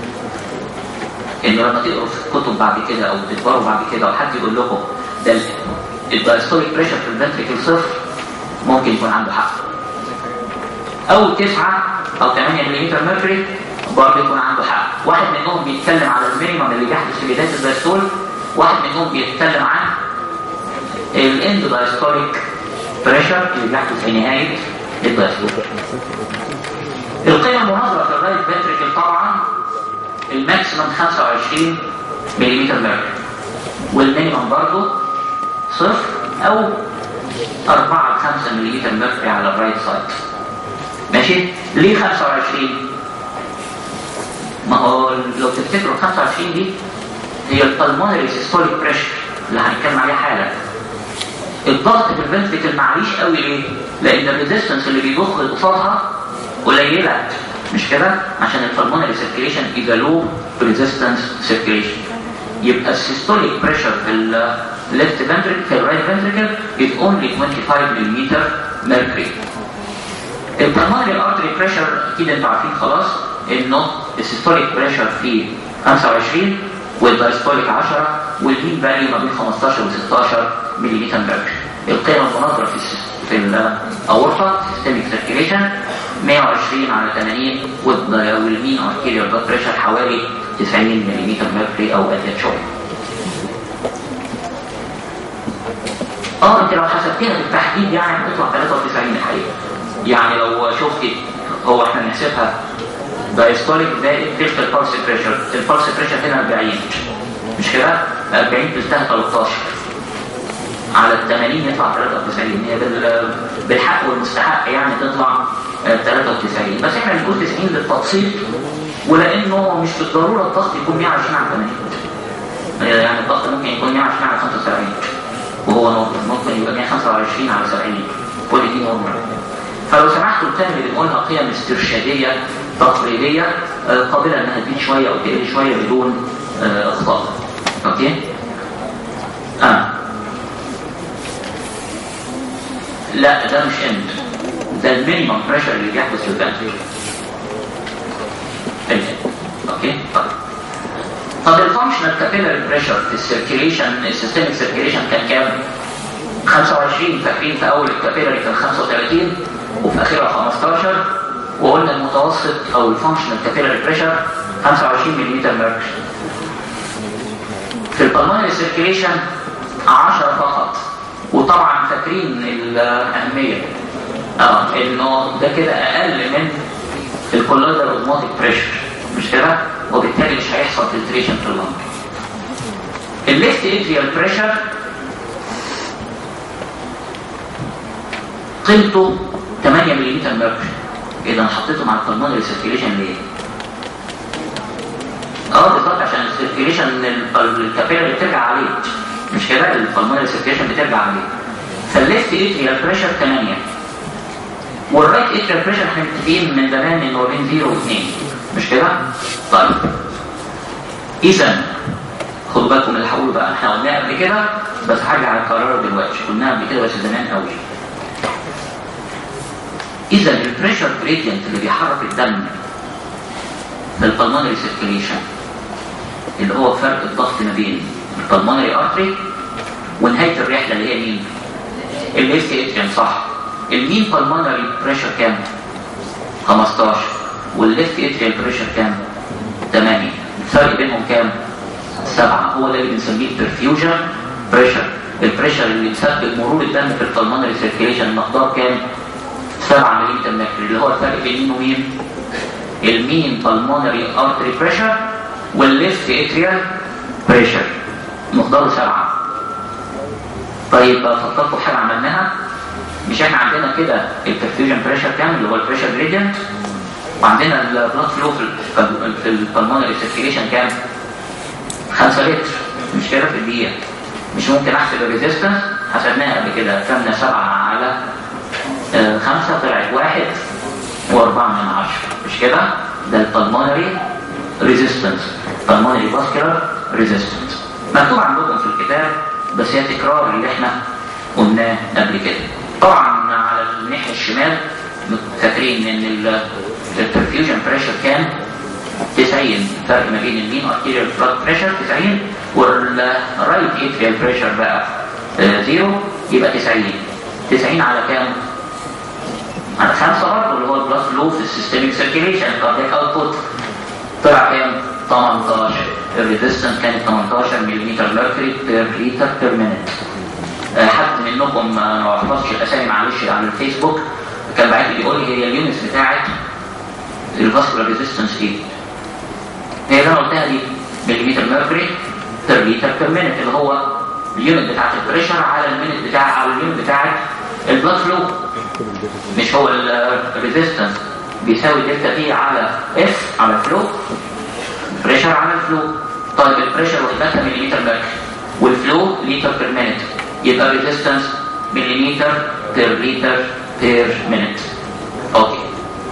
انه لما تقروا في الكتب بعد كده او تكبروا بعد كده او حد يقول لكم ده الدايستوليك بريشر في الفنتريكل صفر ممكن يكون عنده حق او تسعة او 8 ملم ميركوري برضه يكون عنده حق واحد منهم بيتكلم على المينيمم اللي بيحدث في بدايه الدايستول واحد منهم بيتكلم عن الاند دايستوليك بريشر اللي بيحدث في نهايه الدايستول القيمه المناظره في الرايت فنتريكل طبعا الماكسيمم 25 ملم ميركوري والمينيمم برضه صفر او 4 ل 5 ملم ميركوري على الرايت سايد ماشي ليه 25 ما هو لو تفتكروا 25 دي هي البلمونري سيستوليك بريشر اللي هنتكلم عليها حالا الضغط في الفنتريكل معليش قوي ليه لان الريزيستنس اللي بيضخ قصادها قليله مش كده عشان البلمونري سيركيليشن اذا لو ريزيستنس سيركيليشن يبقى السيستوليك بريشر في الليفت فنتريكل في الرايت فنتريكل is only 25 ملم mercury البلمونري ارتري بريشر اكيد انتوا عارفين خلاص انه السيستوليك بريشر فيه 25 والدايستوليك 10 والمين فاليو ما بين 15 و 16 ملم ميركوري القيمه المناظره في في الاورطه سيستميك سيركيليشن 120 على 80 والمين ارتيريال بلاد بريشر حوالي 90 ملم ميركوري او ازيد شويه اه انت لو حسبتها بالتحديد يعني هتطلع 93 الحقيقه يعني لو شفت هو احنا بنحسبها دايستوليك زائد تلت البلس بريشر البلس بريشر هنا 40 مش كده 40 تلتها 13 على ال 80 يطلع 93 هي بالحق والمستحق يعني تطلع 93 بس احنا بنقول 90 للتبسيط ولانه مش بالضروره الضغط يكون 120 على 80 يعني الضغط ممكن يكون 120 على 75 وهو نورمال ممكن يبقى 125 على 70 كل دي نورمال فلو سمحتوا الكلمة اللي بنقولها قيم استرشادية تقريبية قابلة انها تزيد شوية او تقل شوية بدون اخطاء اوكي اه لا ده مش اند ده المينيمم بريشر اللي بيحدث في الفنتريكل اوكي طيب طب الفانكشنال كابيلاري بريشر في السيركيليشن السيستميك سيركيليشن كان كام 25 فاكرين في اول الكابيلاري كان 35 وفي اخرها 15 وقلنا المتوسط او الفانكشنال كابيلاري بريشر 25 ملم ميركوري في البلمونري سيركيليشن 10 فقط وطبعا فاكرين الاهميه اه انه ده كده اقل من الكولويدال اوزموتيك بريشر مش كده وبالتالي مش هيحصل فلتريشن في اللنج الليفت اتريال بريشر قيمته 8 ملم ميركوري اذا حطيته مع البلمونري سيركيليشن ليه اه بالظبط عشان السيركيليشن الكابيلاري بترجع عليه مش كده البلمونري سيركيليشن بترجع عليه فالليفت اتريال بريشر 8 والرايت اتريال بريشر احنا متفقين من زمان انه بين 0 و 2 مش كده طيب اذا خدوا بالكم اللي هقوله بقى احنا قلناه قبل كده بس هرجع اكرره دلوقتي قلناها قبل كده بس زمان قوي اذا البريشر جريدينت اللي بيحرك الدم في البلمونري سيركيليشن اللي هو فرق الضغط ما بين البلمونري ارتري ونهايه الرحله اللي هي مين الليفت اتريم صح المين بالمونري بريشر كام 15 والليفت اتريال بريشر كام 8 الفرق بينهم كام 7 هو ده اللي بنسميه البرفيوجن بريشر البريشر اللي بيسبب مرور الدم في البلمونري سيركيليشن مقدار كام 7 ملم متر اللي هو الفرق بين مين ومين المين بالمونري ارتري بريشر والليفت اتريال بريشر مقداره 7 طيب فكرتوا حاجه عملناها مش احنا عندنا كده البرفيوجن بريشر كام اللي هو البريشر جريدينت وعندنا البلاد فلو في البلمونري سيركيليشن كام 5 لتر مش كده في الدقيقه مش ممكن احسب الريزيستنس حسبناها قبل كده كامنا 7 على 5 طلعت 1 و4 من 10 مش كده ده البلمونري ريزيستنس pulmonary vascular resistance مكتوب عندكم في الكتاب بس هي تكرار اللي احنا قلناه قبل كده طبعا على الناحيه الشمال فاكرين ان البرفيوجن بريشر كان 90 فرق ما بين المين ارتيريال بلاد بريشر 90 والرايت اتريال بريشر بقى زيرو يبقى 90 90 على كام؟ على 5 برضه اللي هو البلاد فلو في السيستميك سيركيليشن كاردياك اوتبوت طلع كام؟ 18 الريزيستنس كانت 18 ملم ميركوري بير لتر بير مينيت حد منكم ما حفظش الاسامي معلش على الفيسبوك كان بعت لي بيقول لي هي اليونتس بتاعت الفاسكولار ريزيستنس ايه؟ هي اللي انا قلتها دي مليمتر ميركوري بير لتر بير مينيت اللي هو اليونت بتاعت البريشر على المينيت بتاع على اليونت بتاعت البلاد فلو مش هو الريزيستنس بيساوي دلتا تي على اف على الفلو بريشر على الفلو طيب البريشر وحدتها مليمتر ميركوري والفلو لتر بير مينيت يبقى ريزيستنس مليمتر بير لتر بير مينيت اوكي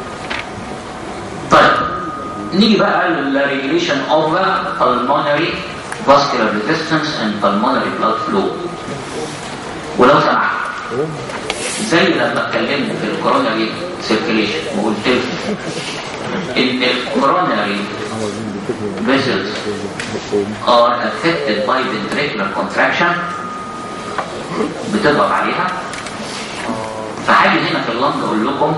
طيب نيجي بقى للريجوليشن اوف pulmonary vascular resistance and pulmonary blood flow ولو سمحت زي لما اتكلمنا في الكوروناري سيركيليشن وقلت لكم ان الكوروناري vessels are affected by ventricular contraction بتضغط عليها فحاجة هنا في اللنج اقول لكم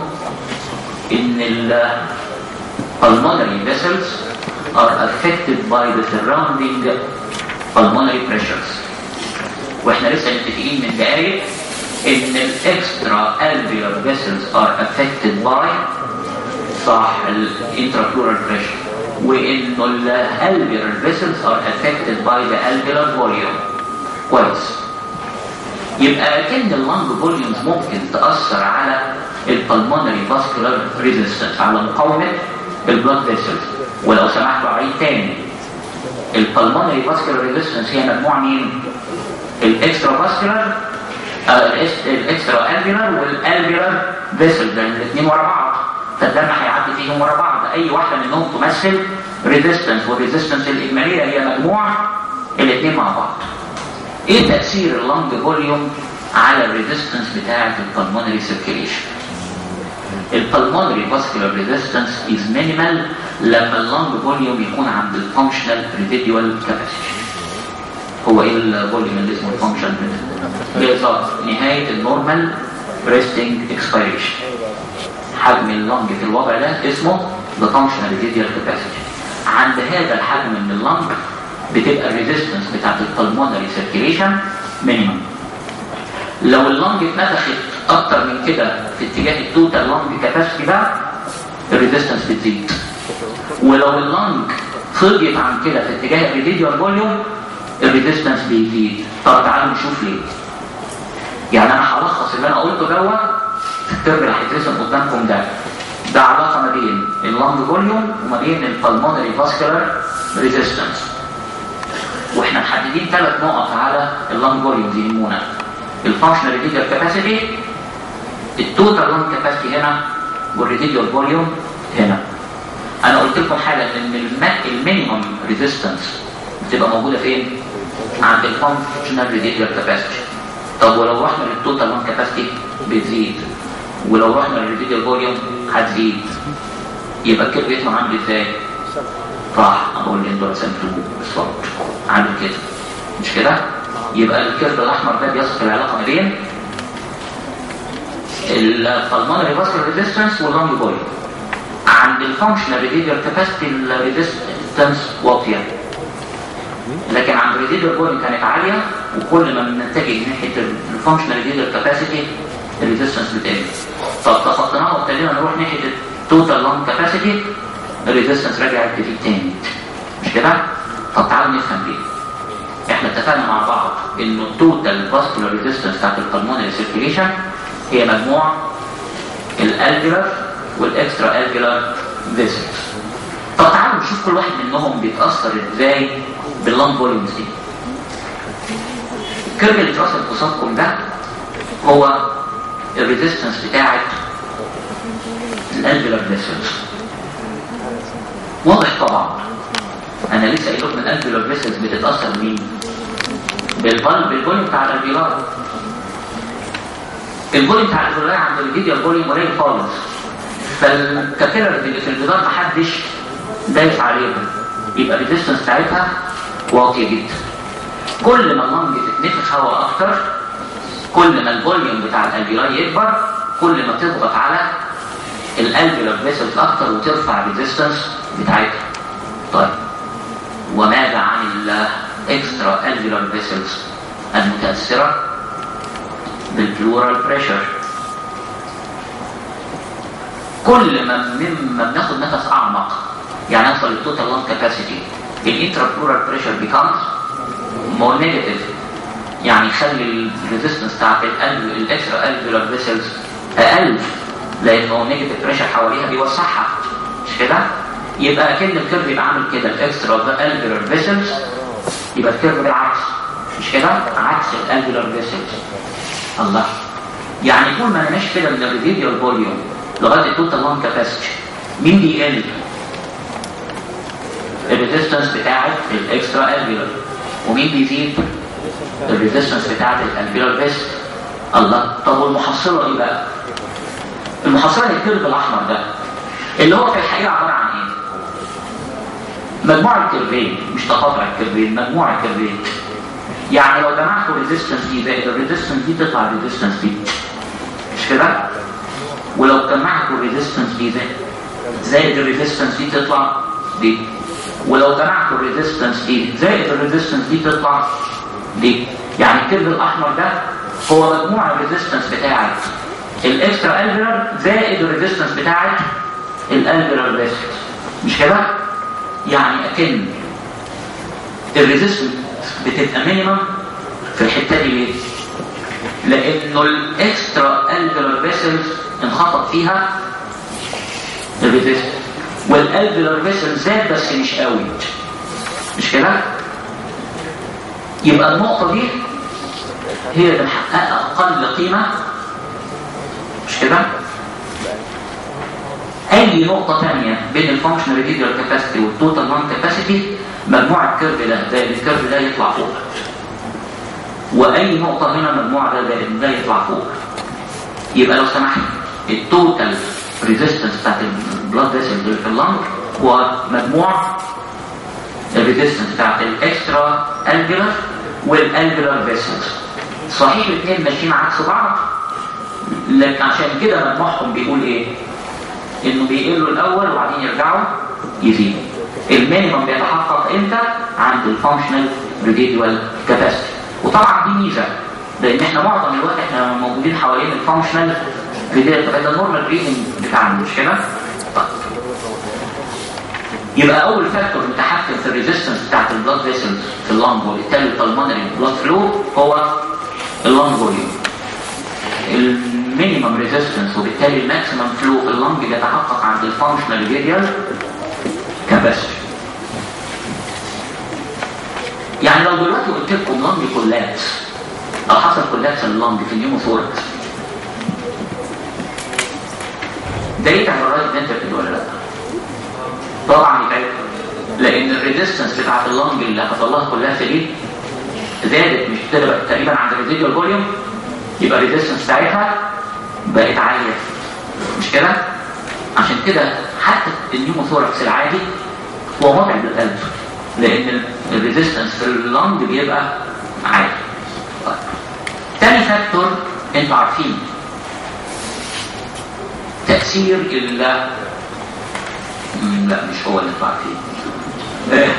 ان ال pulmonary vessels are affected by the surrounding pulmonary pressures واحنا لسه متفقين من دقايق ان الاكسترا alveolar vessels are affected by صح الانتراكولار pressure وانه الالفيولار vessels are affected by the alveolar volume كويس يبقى كان اللنج فوليومز ممكن تأثر على البلمونري فاسكولار ريزيستنس على مقاومة البلاد فيسلز ولو سمحتوا عيد تاني البلمونري فاسكولار ريزيستنس هي مجموعة مين؟ الاكسترا فاسكولار الاكسترا الفيولار والالفيولار فيسلز لان الاثنين ورا بعض فالدم هيعدي فيهم ورا بعض اي واحده منهم تمثل ريزيستنس والريزيستنس الاجماليه هي مجموعه الاثنين مع بعض ايه تاثير اللنج فوليوم على الريزيستنس بتاعه البلمونري سيركيليشن البلمونري فاسكولار ريزيستنس از مينيمال لما اللنج فوليوم يكون عند الفانكشنال ريزيديوال كاباسيتي هو ايه الفوليوم اللي اسمه الفانكشنال بالظبط نهايه النورمال ريستنج اكسبيريشن حجم اللنج في الوضع ده اسمه the functional residual capacity عند هذا الحجم من اللنج بتبقى الريزيستنس بتاعت البلمونري سيركيليشن مينيمم لو اللنج اتنفخت اكتر من كده في اتجاه التوتال لنج كاباسيتي بقى الريزيستنس بتزيد ولو اللنج فضيت عن كده في اتجاه الريزيديوال فوليوم الريزيستنس بيزيد طب تعالوا نشوف ليه يعني انا هلخص اللي انا قلته دوت في الترم اللي هيترسم قدامكم ده ده علاقه ما بين اللنج فوليوم وما بين البلمونري فاسكولار ريزيستنس واحنا محددين ثلاث نقط على اللنج فوليوم دي يهمونا الفانكشنال ريديديال كاباسيتي التوتال لنج كاباسيتي هنا والريديديال فوليوم هنا انا قلت لكم حاجه ان المينيمم ريزيستنس بتبقى موجوده فين عند الفانكشنال ريديديال كاباسيتي طب ولو رحنا للتوتال لنج كاباسيتي بتزيد ولو رحنا للريديديال فوليوم هتزيد يبقى الكيرف يطلع عامل ازاي راح اقول لي انتوا رسمتوه بالظبط عامل كده مش كده يبقى الكيرف الاحمر ده بيصف العلاقه ما بين البلمونري فاسكولار ريزيستنس واللونج بوي عند الفانكشنال ريديديال كاباسيتي الريزيستنس واطيه لكن عند الريديديال بوي كانت عاليه وكل ما بنتجه ناحيه الفانكشنال ريديديال كاباسيتي الريزيستنس بتقل طب تخطيناها وابتدينا نروح ناحيه التوتال لونج كاباسيتي الريزيستنس رجعت تزيد تاني مش كده؟ طب تعالوا نفهم ليه احنا اتفقنا مع بعض انه التوتال فاسكولار ريزيستنس بتاعت البلمونري سيركيليشن هي مجموع الالفيولار والاكسترا الفيولار فيسلز طب تعالوا نشوف كل واحد منهم بيتاثر ازاي باللونج فوليومز دي الكيرف اللي اترسم قصادكم ده هو الريزيستنس بتاعت الالفيولار فيسلز واضح طبعا انا لسه قايل لكم الالفيولار فيسلز بتتاثر بمين بالفول بالفوليوم بتاع الالفيولار الفوليوم بتاع الالفيولار عند الفيديو فوليوم قليل خالص فالكابيلر اللي في الجدار محدش دايس عليها يبقى الريزيستنس بتاعتها واطيه جدا كل ما اللنج تتنفخ هواء اكتر كل ما الفوليوم بتاع الالفيولار يكبر كل ما تضغط على الالفيولار فيسلز اكتر وترفع الريزيستنس بتاعتها طيب وماذا عن الاكسترا الفيولار فيسلز المتاثره بالبلورال بريشر كل ما مما بناخد نفس اعمق يعني اوصل للتوتال لونج كاباسيتي الانترا بلورال بريشر بيكمز مور نيجاتيف يعني يخلي الريزيستنس بتاعت القلب الاكسترا الفيولار فيسلز اقل لانه نيجاتيف بريشر حواليها بيوسعها مش كده؟ يبقى كان الكيرف يبقى عامل كده الاكسترا الفيولار فيسلز يبقى الكيرف بالعكس مش كده؟ عكس الالفيولار فيسلز الله يعني طول ما انا ماشي كده من الريديال فوليوم لغايه التوتال لون كاباسيتي مين بيقل؟ الريزيستنس بتاعت الاكسترا الفيولار ومين بيزيد؟ الريزيستنس بتاعت الالفيولار فيسل الله طب والمحصله ايه بقى؟ المحصله الكيرف الاحمر ده اللي هو في الحقيقه عباره عن ايه؟ مجموعه كيرفين مش تقاطع الكيرفين مجموعه كيرفين يعني لو جمعت الريزيستنس دي زائد الريزيستنس دي تطلع الريزيستنس دي مش كده؟ ولو جمعت الريزيستنس دي زائد زائد الريزيستنس دي تطلع دي ولو جمعت الريزيستنس دي زائد الريزيستنس دي تطلع دي يعني الكيرف الاحمر ده هو مجموع الريزيستنس بتاعت الاكسترا الفيلر زائد الريزيستنس بتاعت الالفيلر فيسلز مش كده؟ يعني اكن الريزيستنس بتبقى مينيمم في الحته دي ليه؟ لانه الاكسترا الفيلر فيسلز انخطط فيها الريزيستنس والالفيلر فيسلز زاد بس مش قوي مش كده؟ يبقى النقطه دي هي اللي محققه اقل قيمه مش كده؟ اي نقطه ثانيه بين الفانكشنال ريديال كاباسيتي والتوتال نون كاباسيتي مجموع الكيرف ده زائد الكيرف ده يطلع فوق واي نقطه هنا مجموع ده زائد ده يطلع فوق يبقى لو سمحت التوتال ريزيستنس بتاعت البلاد فيسل اللي في اللنج هو مجموع الريزيستنس بتاعت الاكسترا الفيلر والالفيلر فيسلز صحيح الاثنين ماشيين عكس بعض لكن عشان كده مجموعهم بيقول ايه انه بيقلوا الاول وبعدين يرجعوا يزيدوا المينيمم بيتحقق امتى عند الفانكشنال ريديوال كاباسيتي وطبعا دي ميزه لان احنا معظم الوقت احنا موجودين حوالين الفانكشنال ريديوال كاباسيتي ده النورمال ريدنج بتاعنا مش كده؟ طيب يبقى اول فاكتور متحكم في الريزيستنس بتاعت البلاد فيسلز في اللنج وبالتالي البلمونري بلاد فلو هو اللنج فوليوم المينيمم ريزيستنس وبالتالي الماكسيمم فلو في اللنج بيتحقق عند الفانكشنال ريديال كاباسيتي يعني لو دلوقتي قلت لكم لنج كولابس او حصل كولابس اللنج في النيوموثوركس ده يتعب الرايت فنتركل ولا لا؟ طبعا يتعب لان الريزيستنس بتاعت اللنج اللي حصل لها كولابس دي زادت مش بتبقى تقريبا عند الريزيديوال فوليوم يبقى الريزيستنس بتاعتها بقت عاليه مش كده؟ عشان كده حتى النيوموثوركس العادي هو متعب للقلب لان الريزيستنس في اللنج بيبقى عالي طيب. تاني فاكتور انتوا عارفين تأثير إلا مم، لا مش هو اللي انتوا عارفين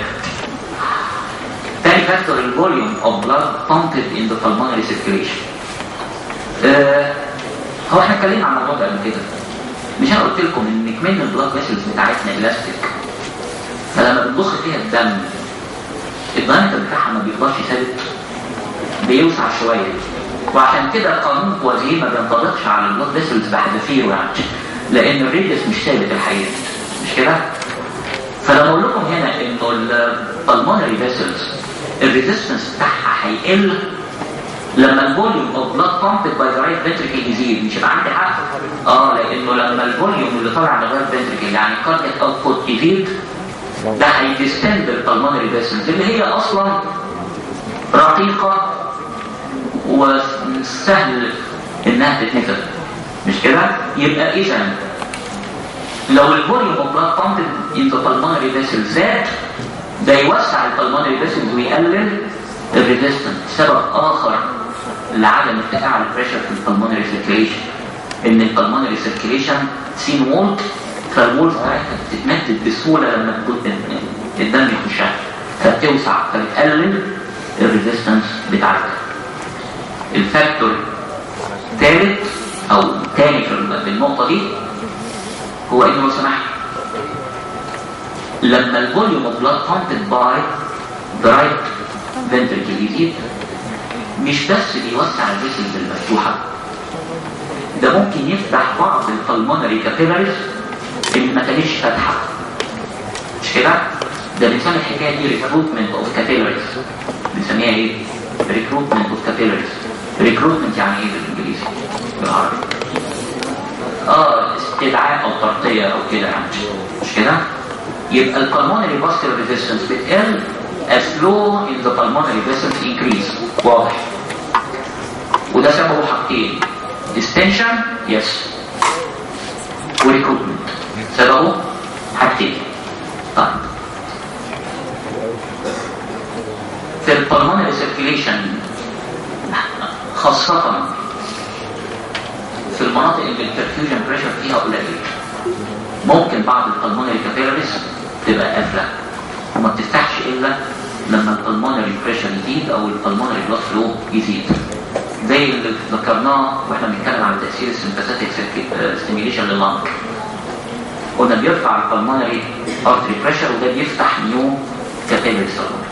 تاني فاكتور الفوليوم اوف بلاد pumped in the pulmonary circulation آه، هو احنا اتكلمنا عن الموضوع ده قبل كده مش انا قلت لكم ان كمان البلاد فيسلز بتاعتنا الاستيك فلما بنضخ فيها الدم الدايمتر بتاعها ما بيفضلش ثابت بيوسع شويه وعشان كده قانون كوازيه ما بينطبقش على البلاد فيسلز بحذافيره يعني لان الريدس مش ثابت الحقيقه مش كده؟ فلما اقول لكم هنا انه البلمونري فيسلز الريزيستنس بتاعها هيقل لما الفوليوم اوف بلاد بامبد باي ذا رايت فنتريكل يزيد مش هيبقى عندي حق اه لانه لما الفوليوم اللي طالع من الرايت فنتريكل يعني الكاردياك اوتبوت يزيد ده هيديستند البلمونري فيسلز اللي هي اصلا رقيقه وسهل انها تتنفذ مش كده يبقى اذا لو الفوليوم اوف بلاد بامبد انتو بالمونري فيسل زاد ده يوسع البلمونري فيسل ويقلل الريزيستنس سبب اخر لعدم ارتفاع البريشر في البلمونري سيركيليشن ان البلمونري سيركيليشن سين وولت فالوولت بتاعتها بتتمدد بسهوله لما تكون الدم يخشها فبتوسع فبتقلل الريزيستنس بتاعتها الفاكتور ثالث او ثاني في النقطه دي هو انه لو سمحت لما الفوليوم اوف بلاد pumped باي ذا رايت فنتركل يزيد مش بس بيوسع الفيسلز المفتوحه ده ممكن يفتح بعض البلمونري كابيلاريز اللي ما كانتش فاتحه مش كده؟ ده بنسمي الحكايه دي ريكروتمنت اوف كابيلاريز بنسميها ايه؟ ريكروتمنت اوف كابيلاريز ريكروتمنت يعني ايه بالانجليزي؟ بالعربي اه استدعاء او تغطيه او كده يعني مش كده يبقى البلمونري فاسكولار ريزيستنس بتقل as flow in the pulmonary vessels increase واضح وده سببه حاجتين distension yes وريكروتمنت سببه حاجتين طيب في البلمونري سيركيليشن خاصة في المناطق اللي البرفيوجن بريشر فيها قليل ممكن بعض البلمونري كابيلاريز تبقى قافله وما بتفتحش الا لما البلمونري بريشر يزيد او البلمونري بلاد فلو يزيد زي اللي ذكرناه واحنا بنتكلم عن تاثير السمباثيك ستيميليشن لللنج قلنا بيرفع البلمونري ارتري بريشر وده بيفتح نيو كابيلاري سيركل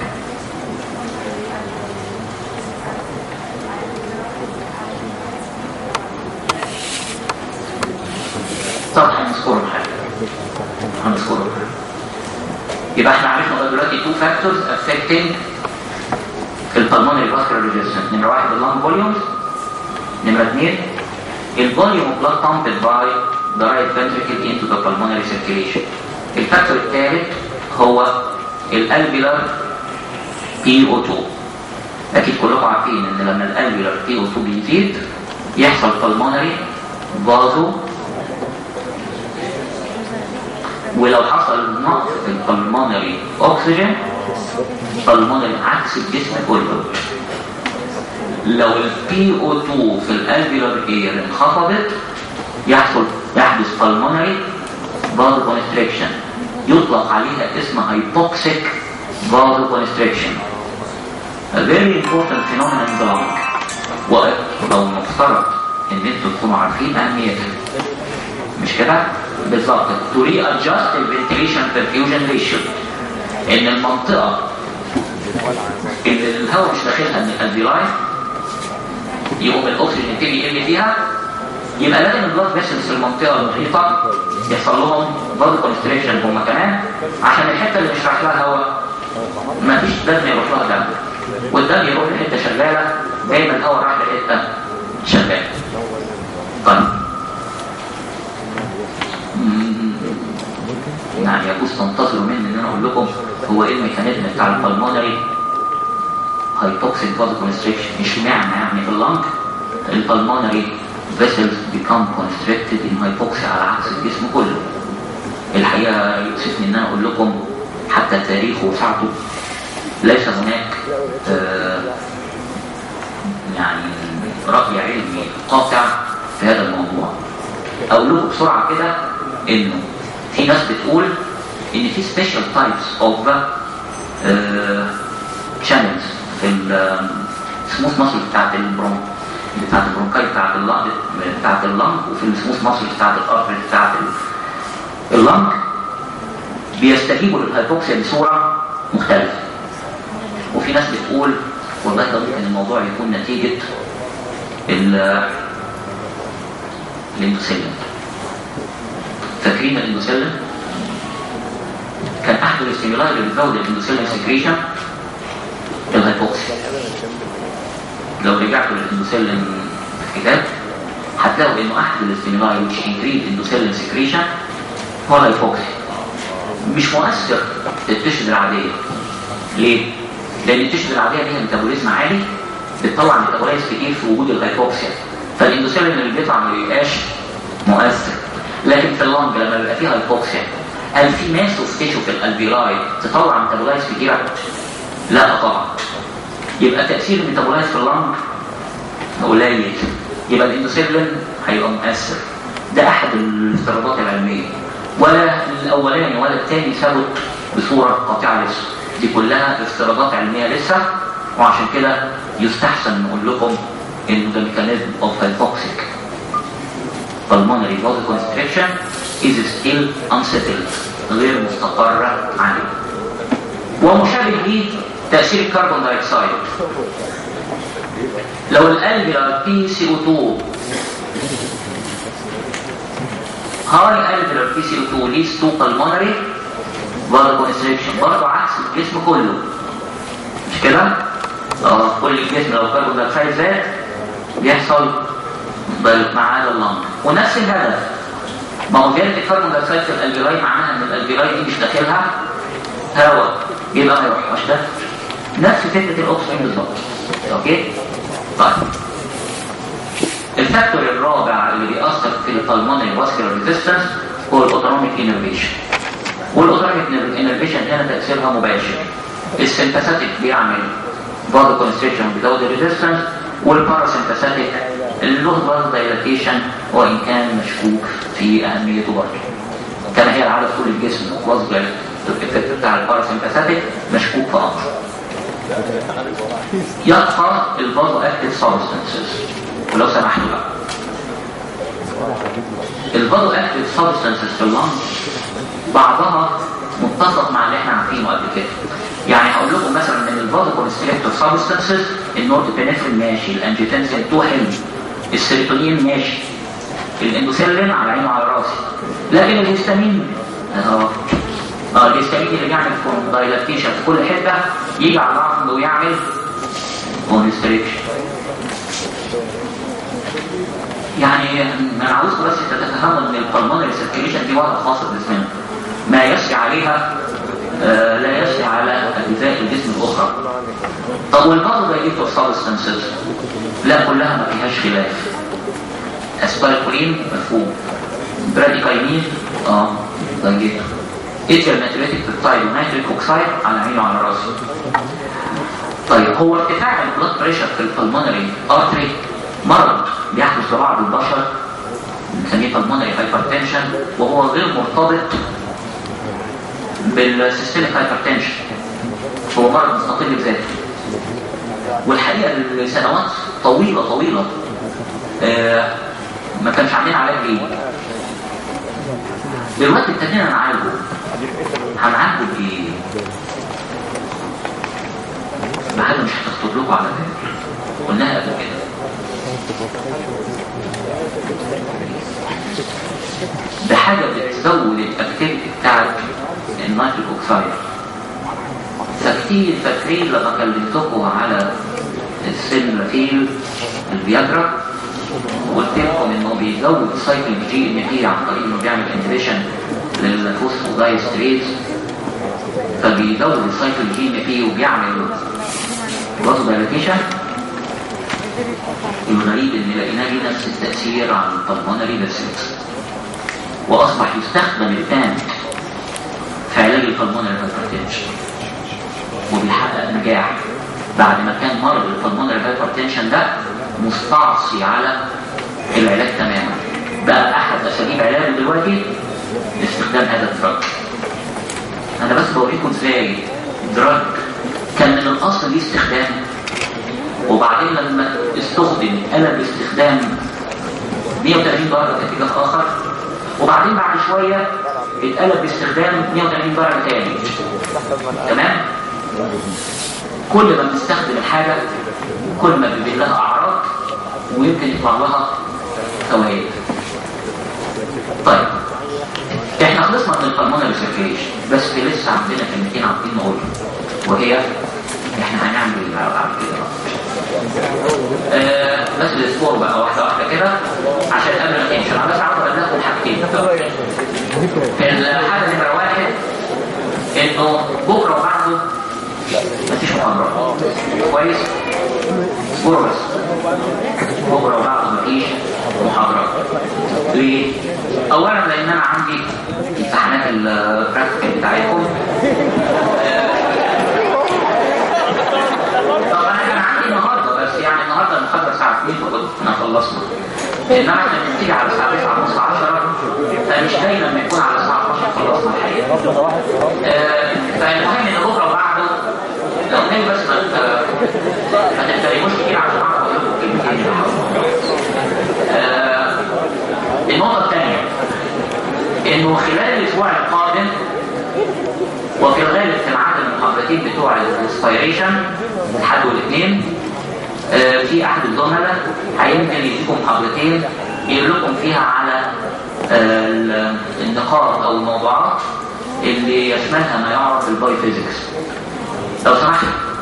طب هنذكرهم حاجه هنذكرهم حاجه يبقى احنا عرفنا لغايه دلوقتي تو فاكتورز افكتنج البلمونري فاسكولار ريزيستنس نمره واحد اللانج فوليومز نمره اثنين الفوليوم اوف بلاد pumped باي ذا رايت ventricle into the pulmonary circulation الفاكتور الثالث هو الالفيلار PO2 اكيد كلكم عارفين ان لما الالفيلار PO2 بيزيد يحصل pulmonary فازو ولو حصل نقص في البلمونري اكسجين البلمونري عكس الجسم كله لو البي او 2 في الالفيولار اير انخفضت يحصل يحدث pulmonary vasoconstriction يطلق عليها اسم hypoxic vasoconstriction a very important phenomenon in the lung ولو مفترض ان انتوا تكونوا عارفين اهميتها مش كده بالظبط to readjust the ventilation perfusion ratio ان المنطقة اللي الهواء مش داخلها من الالفيولاي يقوم الاكسجين يبتدي يقل فيها يبقى لازم البلاد فيسلز في المنطقة المحيطة يحصل لهم بلاد كونستريكشن هم كمان عشان الحتة اللي مش رايح لها هواء ما فيش دم يروح لها دم والدم يروح لحتة شغالة زي ما الهواء راح لحتة شغالة طيب يعني يجوز تنتظروا مني ان انا اقول لكم هو ايه الميكانيزم بتاع البلمونري هايبوكسيك فازو كونستريكشن اشمعنى يعني في اللنج البلمونري vessels become constricted in hypoxia على عكس الجسم كله الحقيقه يؤسفني ان انا اقول لكم حتى تاريخه وساعته ليس هناك آه يعني رأي علمي قاطع في هذا الموضوع اقول لكم بسرعه كده انه في ناس بتقول ان في سبيشال تايبس اوف شانلز في السموث ماسل بتاعت البرون بتاعت البرونكاي بتاعت اللنج بتاعت اللنج وفي السموث ماسل بتاعت الارتري بتاعت اللنج بيستجيبوا للهايبوكسيا بصوره مختلفه وفي ناس بتقول والله ده ممكن الموضوع يكون نتيجه الاندوسيلين فاكرين الاندوسيلين كان احد الاستيمولاي اللي بتزود الاندوسيلين سكريشن الهايبوكسيا لو رجعتوا للاندوسيلين في الكتاب هتلاقوا انه احد الاستيمولاي which increase اندوسيلين سكريشن هو الهايبوكسيا مش مؤثر في التشد العاديه ليه؟ لان التشد العاديه ليها ميتابوليزم عالي بتطلع ميتابولايز كتير في وجود الهايبوكسيا فالاندوسيلين اللي بيطلع ما بيبقاش مؤثر لكن في اللنج لما بيبقى فيه هايبوكسيا هل في ماس اوف تيشو في الالفيلاي تطلع ميتابولايز كتيره؟ لا طبعا يبقى تاثير الميتابولايز في اللنج قليل يبقى الاندوسيلين هيبقى مؤثر ده احد الافتراضات العلميه ولا الاولاني ولا الثاني ثبت بصوره قاطعه لسه دي كلها افتراضات علميه لسه وعشان كده يستحسن نقول لكم انه ده ميكانيزم اوف هايبوكسيك pulmonary vasoconstriction is still unsettled غير مستقرة عليه ومشابه ليه تأثير الكربون دايوكسيد لو الالفيولار بي سي او 2 هاي الفيولار بي سي او 2 ليز تو pulmonary vasoconstriction برضه عكس الجسم كله مش كده؟ اه كل الجسم لو الكربون دايوكسيد زاد بيحصل ما عدا اللنج ونفس الهدف ما هو زياده الكربون دايوكسيد في الالفيولاي معناها ان الالفيولاي دي مش داخلها هواء يبقى ما يروحش ده نفس فكره الاكسجين بالظبط اوكي طيب الفاكتور الرابع اللي بيأثر في البلمونري فاسكولار ريزيستنس هو الاوتونوميك انرفيشن والاوتونوميك انرفيشن هنا تاثيرها مباشر السمباثيك بيعمل فازو كونستريكشن بيزود الريزيستنس والباراسمباثيك له برضه دايلاتيشن وان كان مشكوك في اهميته برضه كما هي العاده في كل الجسم وظيفه الافكت بتاع الباراسمباثيك مشكوك في امر يبقى الفازو اكتيف سبستانسز ولو سمحتوا بقى الفازو اكتيف سبستانسز في اللنج بعضها متفق مع اللي احنا عارفينه قبل كده يعني هقول لكم مثلا ان الفازو كونستريكتور سبستانسز النورتيبينفرين ماشي الانجيوتنسين 2 حلو السيروتونين ماشي الاندوسيلين على عينه وعلى راسي لكن الهستامين اه اه الهستامين اللي بيعمل دايلاتيشن في كل حته يجي على العظم ويعمل كونستريكشن يعني انا عاوزكم بس تتفهموا ان البلمونري سيركيليشن دي وضع خاص بجسمنا ما يسري عليها آه لا يسري على اجزاء الجسم الاخرى طب والبعض دايليتور سبستانسز لا كلها ما فيهاش خلاف اسبايكولين مفهوم براديكايمين اه دايليتور اتيال ناتريتيك بيبتايد ونيتريك اوكسايد على عيني وعلى راسي طيب هو ارتفاع البلاد بريشر في البلمونري ارتري مرض بيحدث لبعض البشر بنسميه pulmonary hypertension وهو غير مرتبط بالسيستميك هايبرتنشن هو مرض مستقل بذاته والحقيقه لسنوات طويله طويله آه ما كانش عندنا علاج ليه دلوقتي ابتدينا نعالجه هنعالجه بايه؟ بحاجه مش هتخطر لكم على بالك قلناها قبل كده بحاجة بتزود الاكتيفيتي بتاعت النيتريك اوكسايد فكتير فاكرين لما كلمتكم على السيلرافيل الفياجرا وقلت لكم انه بيزود سايكل جي ان بي عن طريق انه بيعمل انهبيشن للفوسفودايستريز فبيزود السايكل جي ان بي وبيعمل برضه دايلاتيشن الغريب ان لقيناه ليه نفس التاثير على البلمونري فيسلز واصبح يستخدم الان في علاج البلمونري هايبرتنشن وبيحقق نجاح بعد ما كان مرض البلمونري هايبرتنشن ده مستعصي على العلاج تماما بقى احد اساليب علاجه دلوقتي استخدام هذا الدراج انا بس بوريكم ازاي الدراج كان من الاصل ليه استخدام وبعدين لما استخدم قلب استخدام 180 درجه في اتجاه اخر وبعدين بعد شويه اتقلب باستخدام 180 درجه تاني تمام كل ما بنستخدم الحاجه كل ما بيبين لها اعراض ويمكن يطلع لها فوائد طيب احنا خلصنا من البلمونري سيركيليشن بس لسه عندنا كلمتين عاوزين نقولهم وهي احنا هنعمل ايه بقى بعد كده آه بس الاسبوع بقى واحده واحده كده عشان قبل ما تمشي انا بس عاوز اقول لكم حاجتين الحاجه نمره واحد انه بكره وبعده مفيش محاضرات كويس اسبوع بس بكره وبعده مفيش محاضرات ليه؟ اولا لان انا عندي امتحانات البراكتيكال بتاعتكم طب انا كان عندي النهارده بس يعني النهارده المحاضره الساعه 2 فكنت احنا خلصنا انما احنا بنبتدي على الساعه 9 ونص 10 فمش دايما بنكون على الساعه 12 خلصنا الحقيقه آه، فالمهم ان بكره وبعده لو نيجي بس ما ما تحترموش كتير عشان اعرف اقول لكم كلمتين آه، النقطه الثانيه انه خلال الاسبوع القادم وفي الغالب في العدد المحاضرتين بتوع الانسبيريشن الحد والاثنين آه، في احد الزملاء هيمكن يديكم محاضرتين يقول لكم فيها على آه، ال- النقاط او الموضوعات اللي يشملها ما يعرف بالباي فيزيكس لو سمحت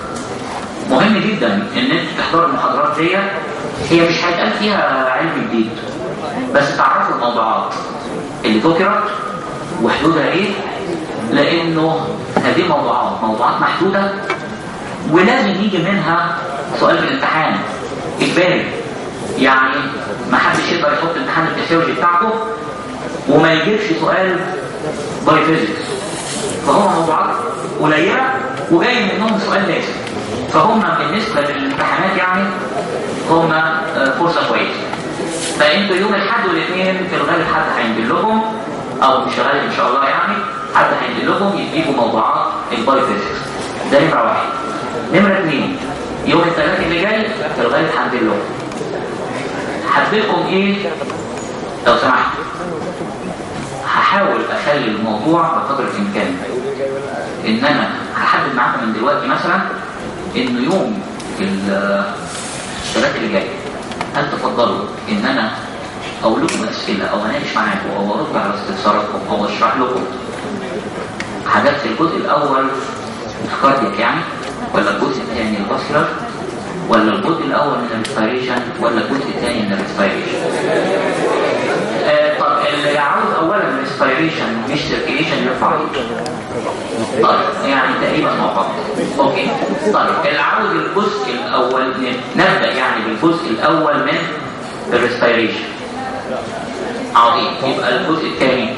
مهم جدا ان انتوا تحضروا المحاضرات دي هي مش هيتقال فيها علم جديد بس تعرفوا الموضوعات اللي ذكرت وحدودها ايه لانه هذه موضوعات موضوعات محدوده ولازم يجي منها سؤال في الامتحان اجباري يعني ما حدش يقدر يحط امتحان الفسيولوجي بتاعته وما يجيبش سؤال باي فيزيكس فهم موضوعات قليله وجاي منهم سؤال لازم فهم بالنسبه للامتحانات يعني هم آه، فرصه كويسه فانتوا يوم الاحد والاثنين في الغالب حد هينزل لكم او مش غالب ان شاء الله يعني حد هينزل لكم يجيبوا موضوعات الباي فيزيكس ده نمره واحد نمره اثنين يوم الثلاث اللي جاي في الغالب هنزل لكم هديلكم ايه لو سمحت هحاول اخلي الموضوع بقدر الامكان ان انا هحدد معاكم من دلوقتي مثلا انه يوم ال- الثلاث اللي جاي هل تفضلوا ان انا اقول لكم اسئله او اناقش معاكم او ارد على استفساراتكم او اشرح لكم حاجات في الجزء الاول كاردياك يعني ولا الجزء الثاني الباسكولار ولا الجزء الاول من الريسبيريشن ولا الجزء الثاني من الريسبيريشن آه، طب اللي يعود اولا الريسبيريشن مش سيركيليشن يرفع ايده طيب يعني تقريبا مع بعض اوكي طيب اللي عاوز الجزء الاول من نبدا يعني بالجزء الاول من الريسبيريشن عظيم يبقى الجزء الثاني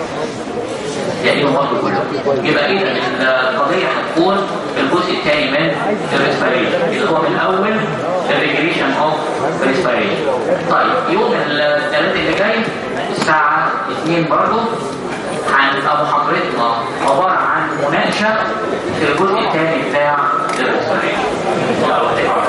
يعني برضه كله يبقى اذا القضيه هتكون الجزء الثاني من الريسبيريشن اللي هو من اول الريجريشن اوف ريسبيريشن طيب يوم الثلاث اللي جاي الساعه 2 برضه هنبقى محاضرتنا عباره عن مناقشه في الجزء الثاني بتاع الريسبيريشن